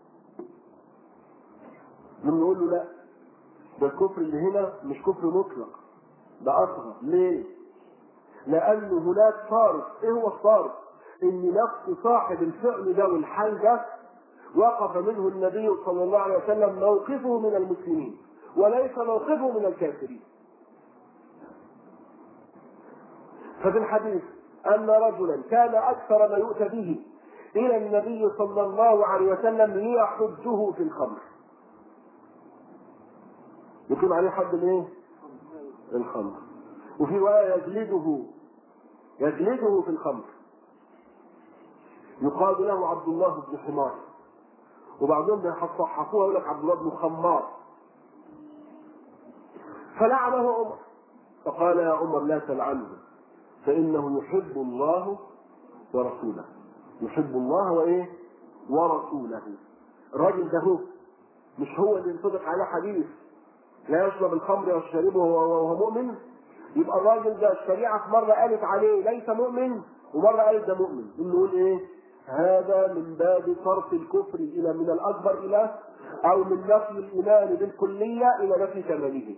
لما نقول له لا ده الكفر اللي هنا مش كفر مطلق ده اصغر ليه؟ لان هناك فارق ايه هو الفارق؟ ان نفس صاحب الفعل ده والحال ده وقف منه النبي صلى الله عليه وسلم موقفه من المسلمين وليس موقفه من الكافرين ففي الحديث أن رجلا كان أكثر ما يؤتى به إلى النبي صلى الله عليه وسلم ليحجه في الخمر يكون عليه حد الايه؟ الخمر وفي رواية يجلده يجلده في الخمر يقال له عبد الله بن حمار وبعضهم بيصححوها يقول لك عبد الله بن خمار فلعنه عمر فقال يا عمر لا تلعنه فإنه يحب الله ورسوله يحب الله وإيه ورسوله الراجل ده هو مش هو اللي ينطبق عليه حديث لا يشرب الخمر ويشربه وهو مؤمن يبقى الراجل ده الشريعة في مرة قالت عليه ليس مؤمن ومرة قالت ده مؤمن نقول ايه هذا من باب صرف الكفر الى من الاكبر الى او من نفي الايمان بالكلية الى نفي كماله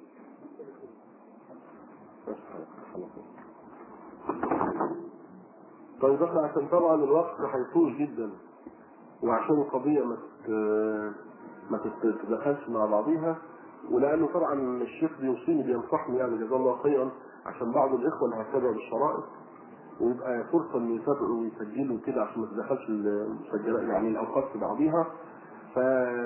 طيب احنا عشان طبعا الوقت هيطول جدا وعشان القضية ما ما تتدخلش مع بعضيها ولانه طبعا الشيخ بيوصيني بينصحني يعني جزاه الله خيرا عشان بعض الاخوه اللي هيتابعوا بالشرائط ويبقى فرصه ان يتابعوا ويسجلوا كده عشان ما تدخلش المسجلات يعني الاوقات في بعضيها ف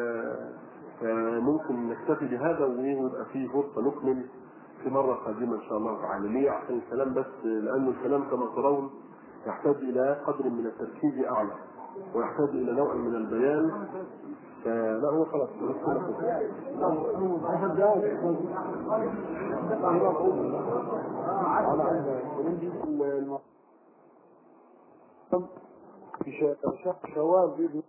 فممكن نكتفي بهذا ويبقى في فرصه نكمل في مره قادمه ان شاء الله تعالى ليه عشان الكلام بس لانه الكلام كما ترون يحتاج الى قدر من التركيز اعلى ويحتاج الى نوع من البيان فلا هو خلاص
في شهر شوال بإذن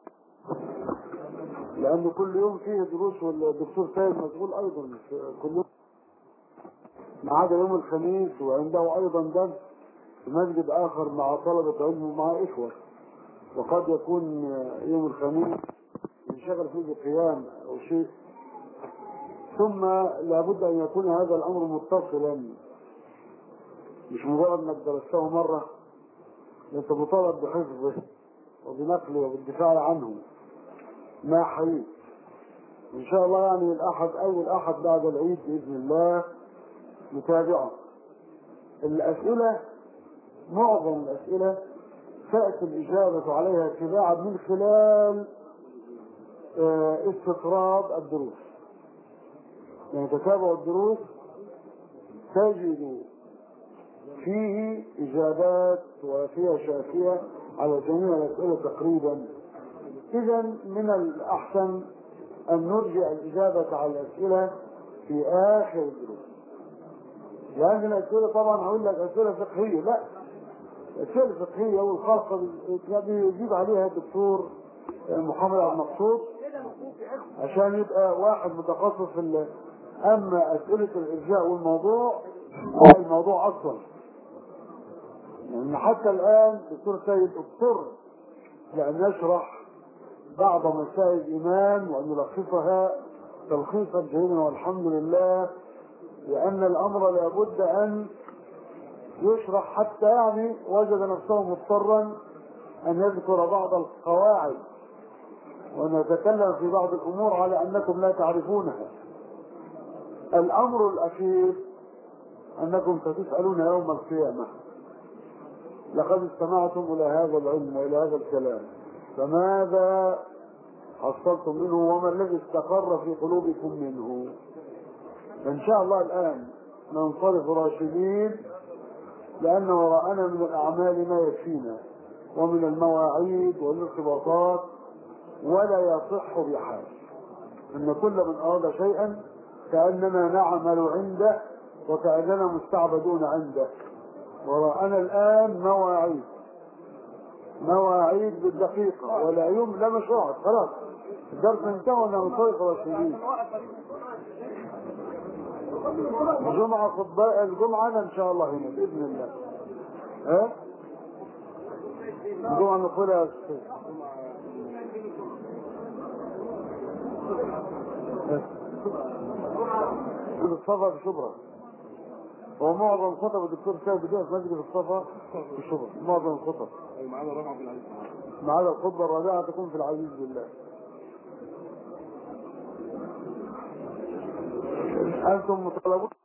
لأنه كل يوم فيه دروس والدكتور سيد مشغول أيضا كل يوم ما عدا يوم الخميس وعنده أيضا درس في مسجد آخر مع طلبة علم ومع إخوة وقد يكون يوم الخميس ينشغل فيه بقيام أو شيء ثم لابد أن يكون هذا الأمر متصلا مش مجرد انك درسته مرة انت مطالب بحفظه وبنقله وبالدفاع عنه ما حييت ان شاء الله يعني الاحد اول احد بعد العيد باذن الله نتابعه الاسئلة معظم الاسئلة تأتي الإجابة عليها اتباعا من خلال استطراد الدروس يعني تتابع الدروس تجد فيه إجابات وافية شافية على جميع الأسئلة تقريبا إذا من الأحسن أن نرجع الإجابة على الأسئلة في آخر الدروس لأن الأسئلة طبعا هقول لك أسئلة فقهية لا الأسئلة الفقهية والخاصة بيجيب عليها الدكتور محمد عبد المقصود عشان يبقى واحد متخصص في أما أسئلة الإرجاء والموضوع هو الموضوع أصلا يعني حتى الآن دكتور سيد اضطر لأن يشرح بعض مسائل الإيمان وأن يلخصها تلخيصا جيدا والحمد لله لأن الأمر لابد أن يشرح حتى يعني وجد نفسه مضطرا أن يذكر بعض القواعد وأن يتكلم في بعض الأمور على أنكم لا تعرفونها الأمر الأخير أنكم ستسألون يوم القيامة لقد استمعتم إلى هذا العلم وإلى هذا الكلام فماذا حصلتم منه وما الذي استقر في قلوبكم منه إن شاء الله الآن ننصرف راشدين لأن وراءنا من الأعمال ما يكفينا ومن المواعيد والارتباطات ولا يصح بحال أن كل من أراد شيئا كأننا نعمل عنده وكأننا مستعبدون عنده وراءنا الآن مواعيد مواعيد بالدقيقة ولا يوم لا مشروع خلاص الدرس انتهى وننطلق راشدين الجمعة خطباء الجمعة ان شاء الله هنا بإذن الله ها الجمعة نقولها مسجد الصفا في شبرا هو معظم خطب الدكتور سيد بدأ في مسجد الصفا في شبرا معظم الخطب
معانا رابعه في العزيز
ما عدا الخطبة الرابعة تكون في العزيز بالله أنتم مطالبون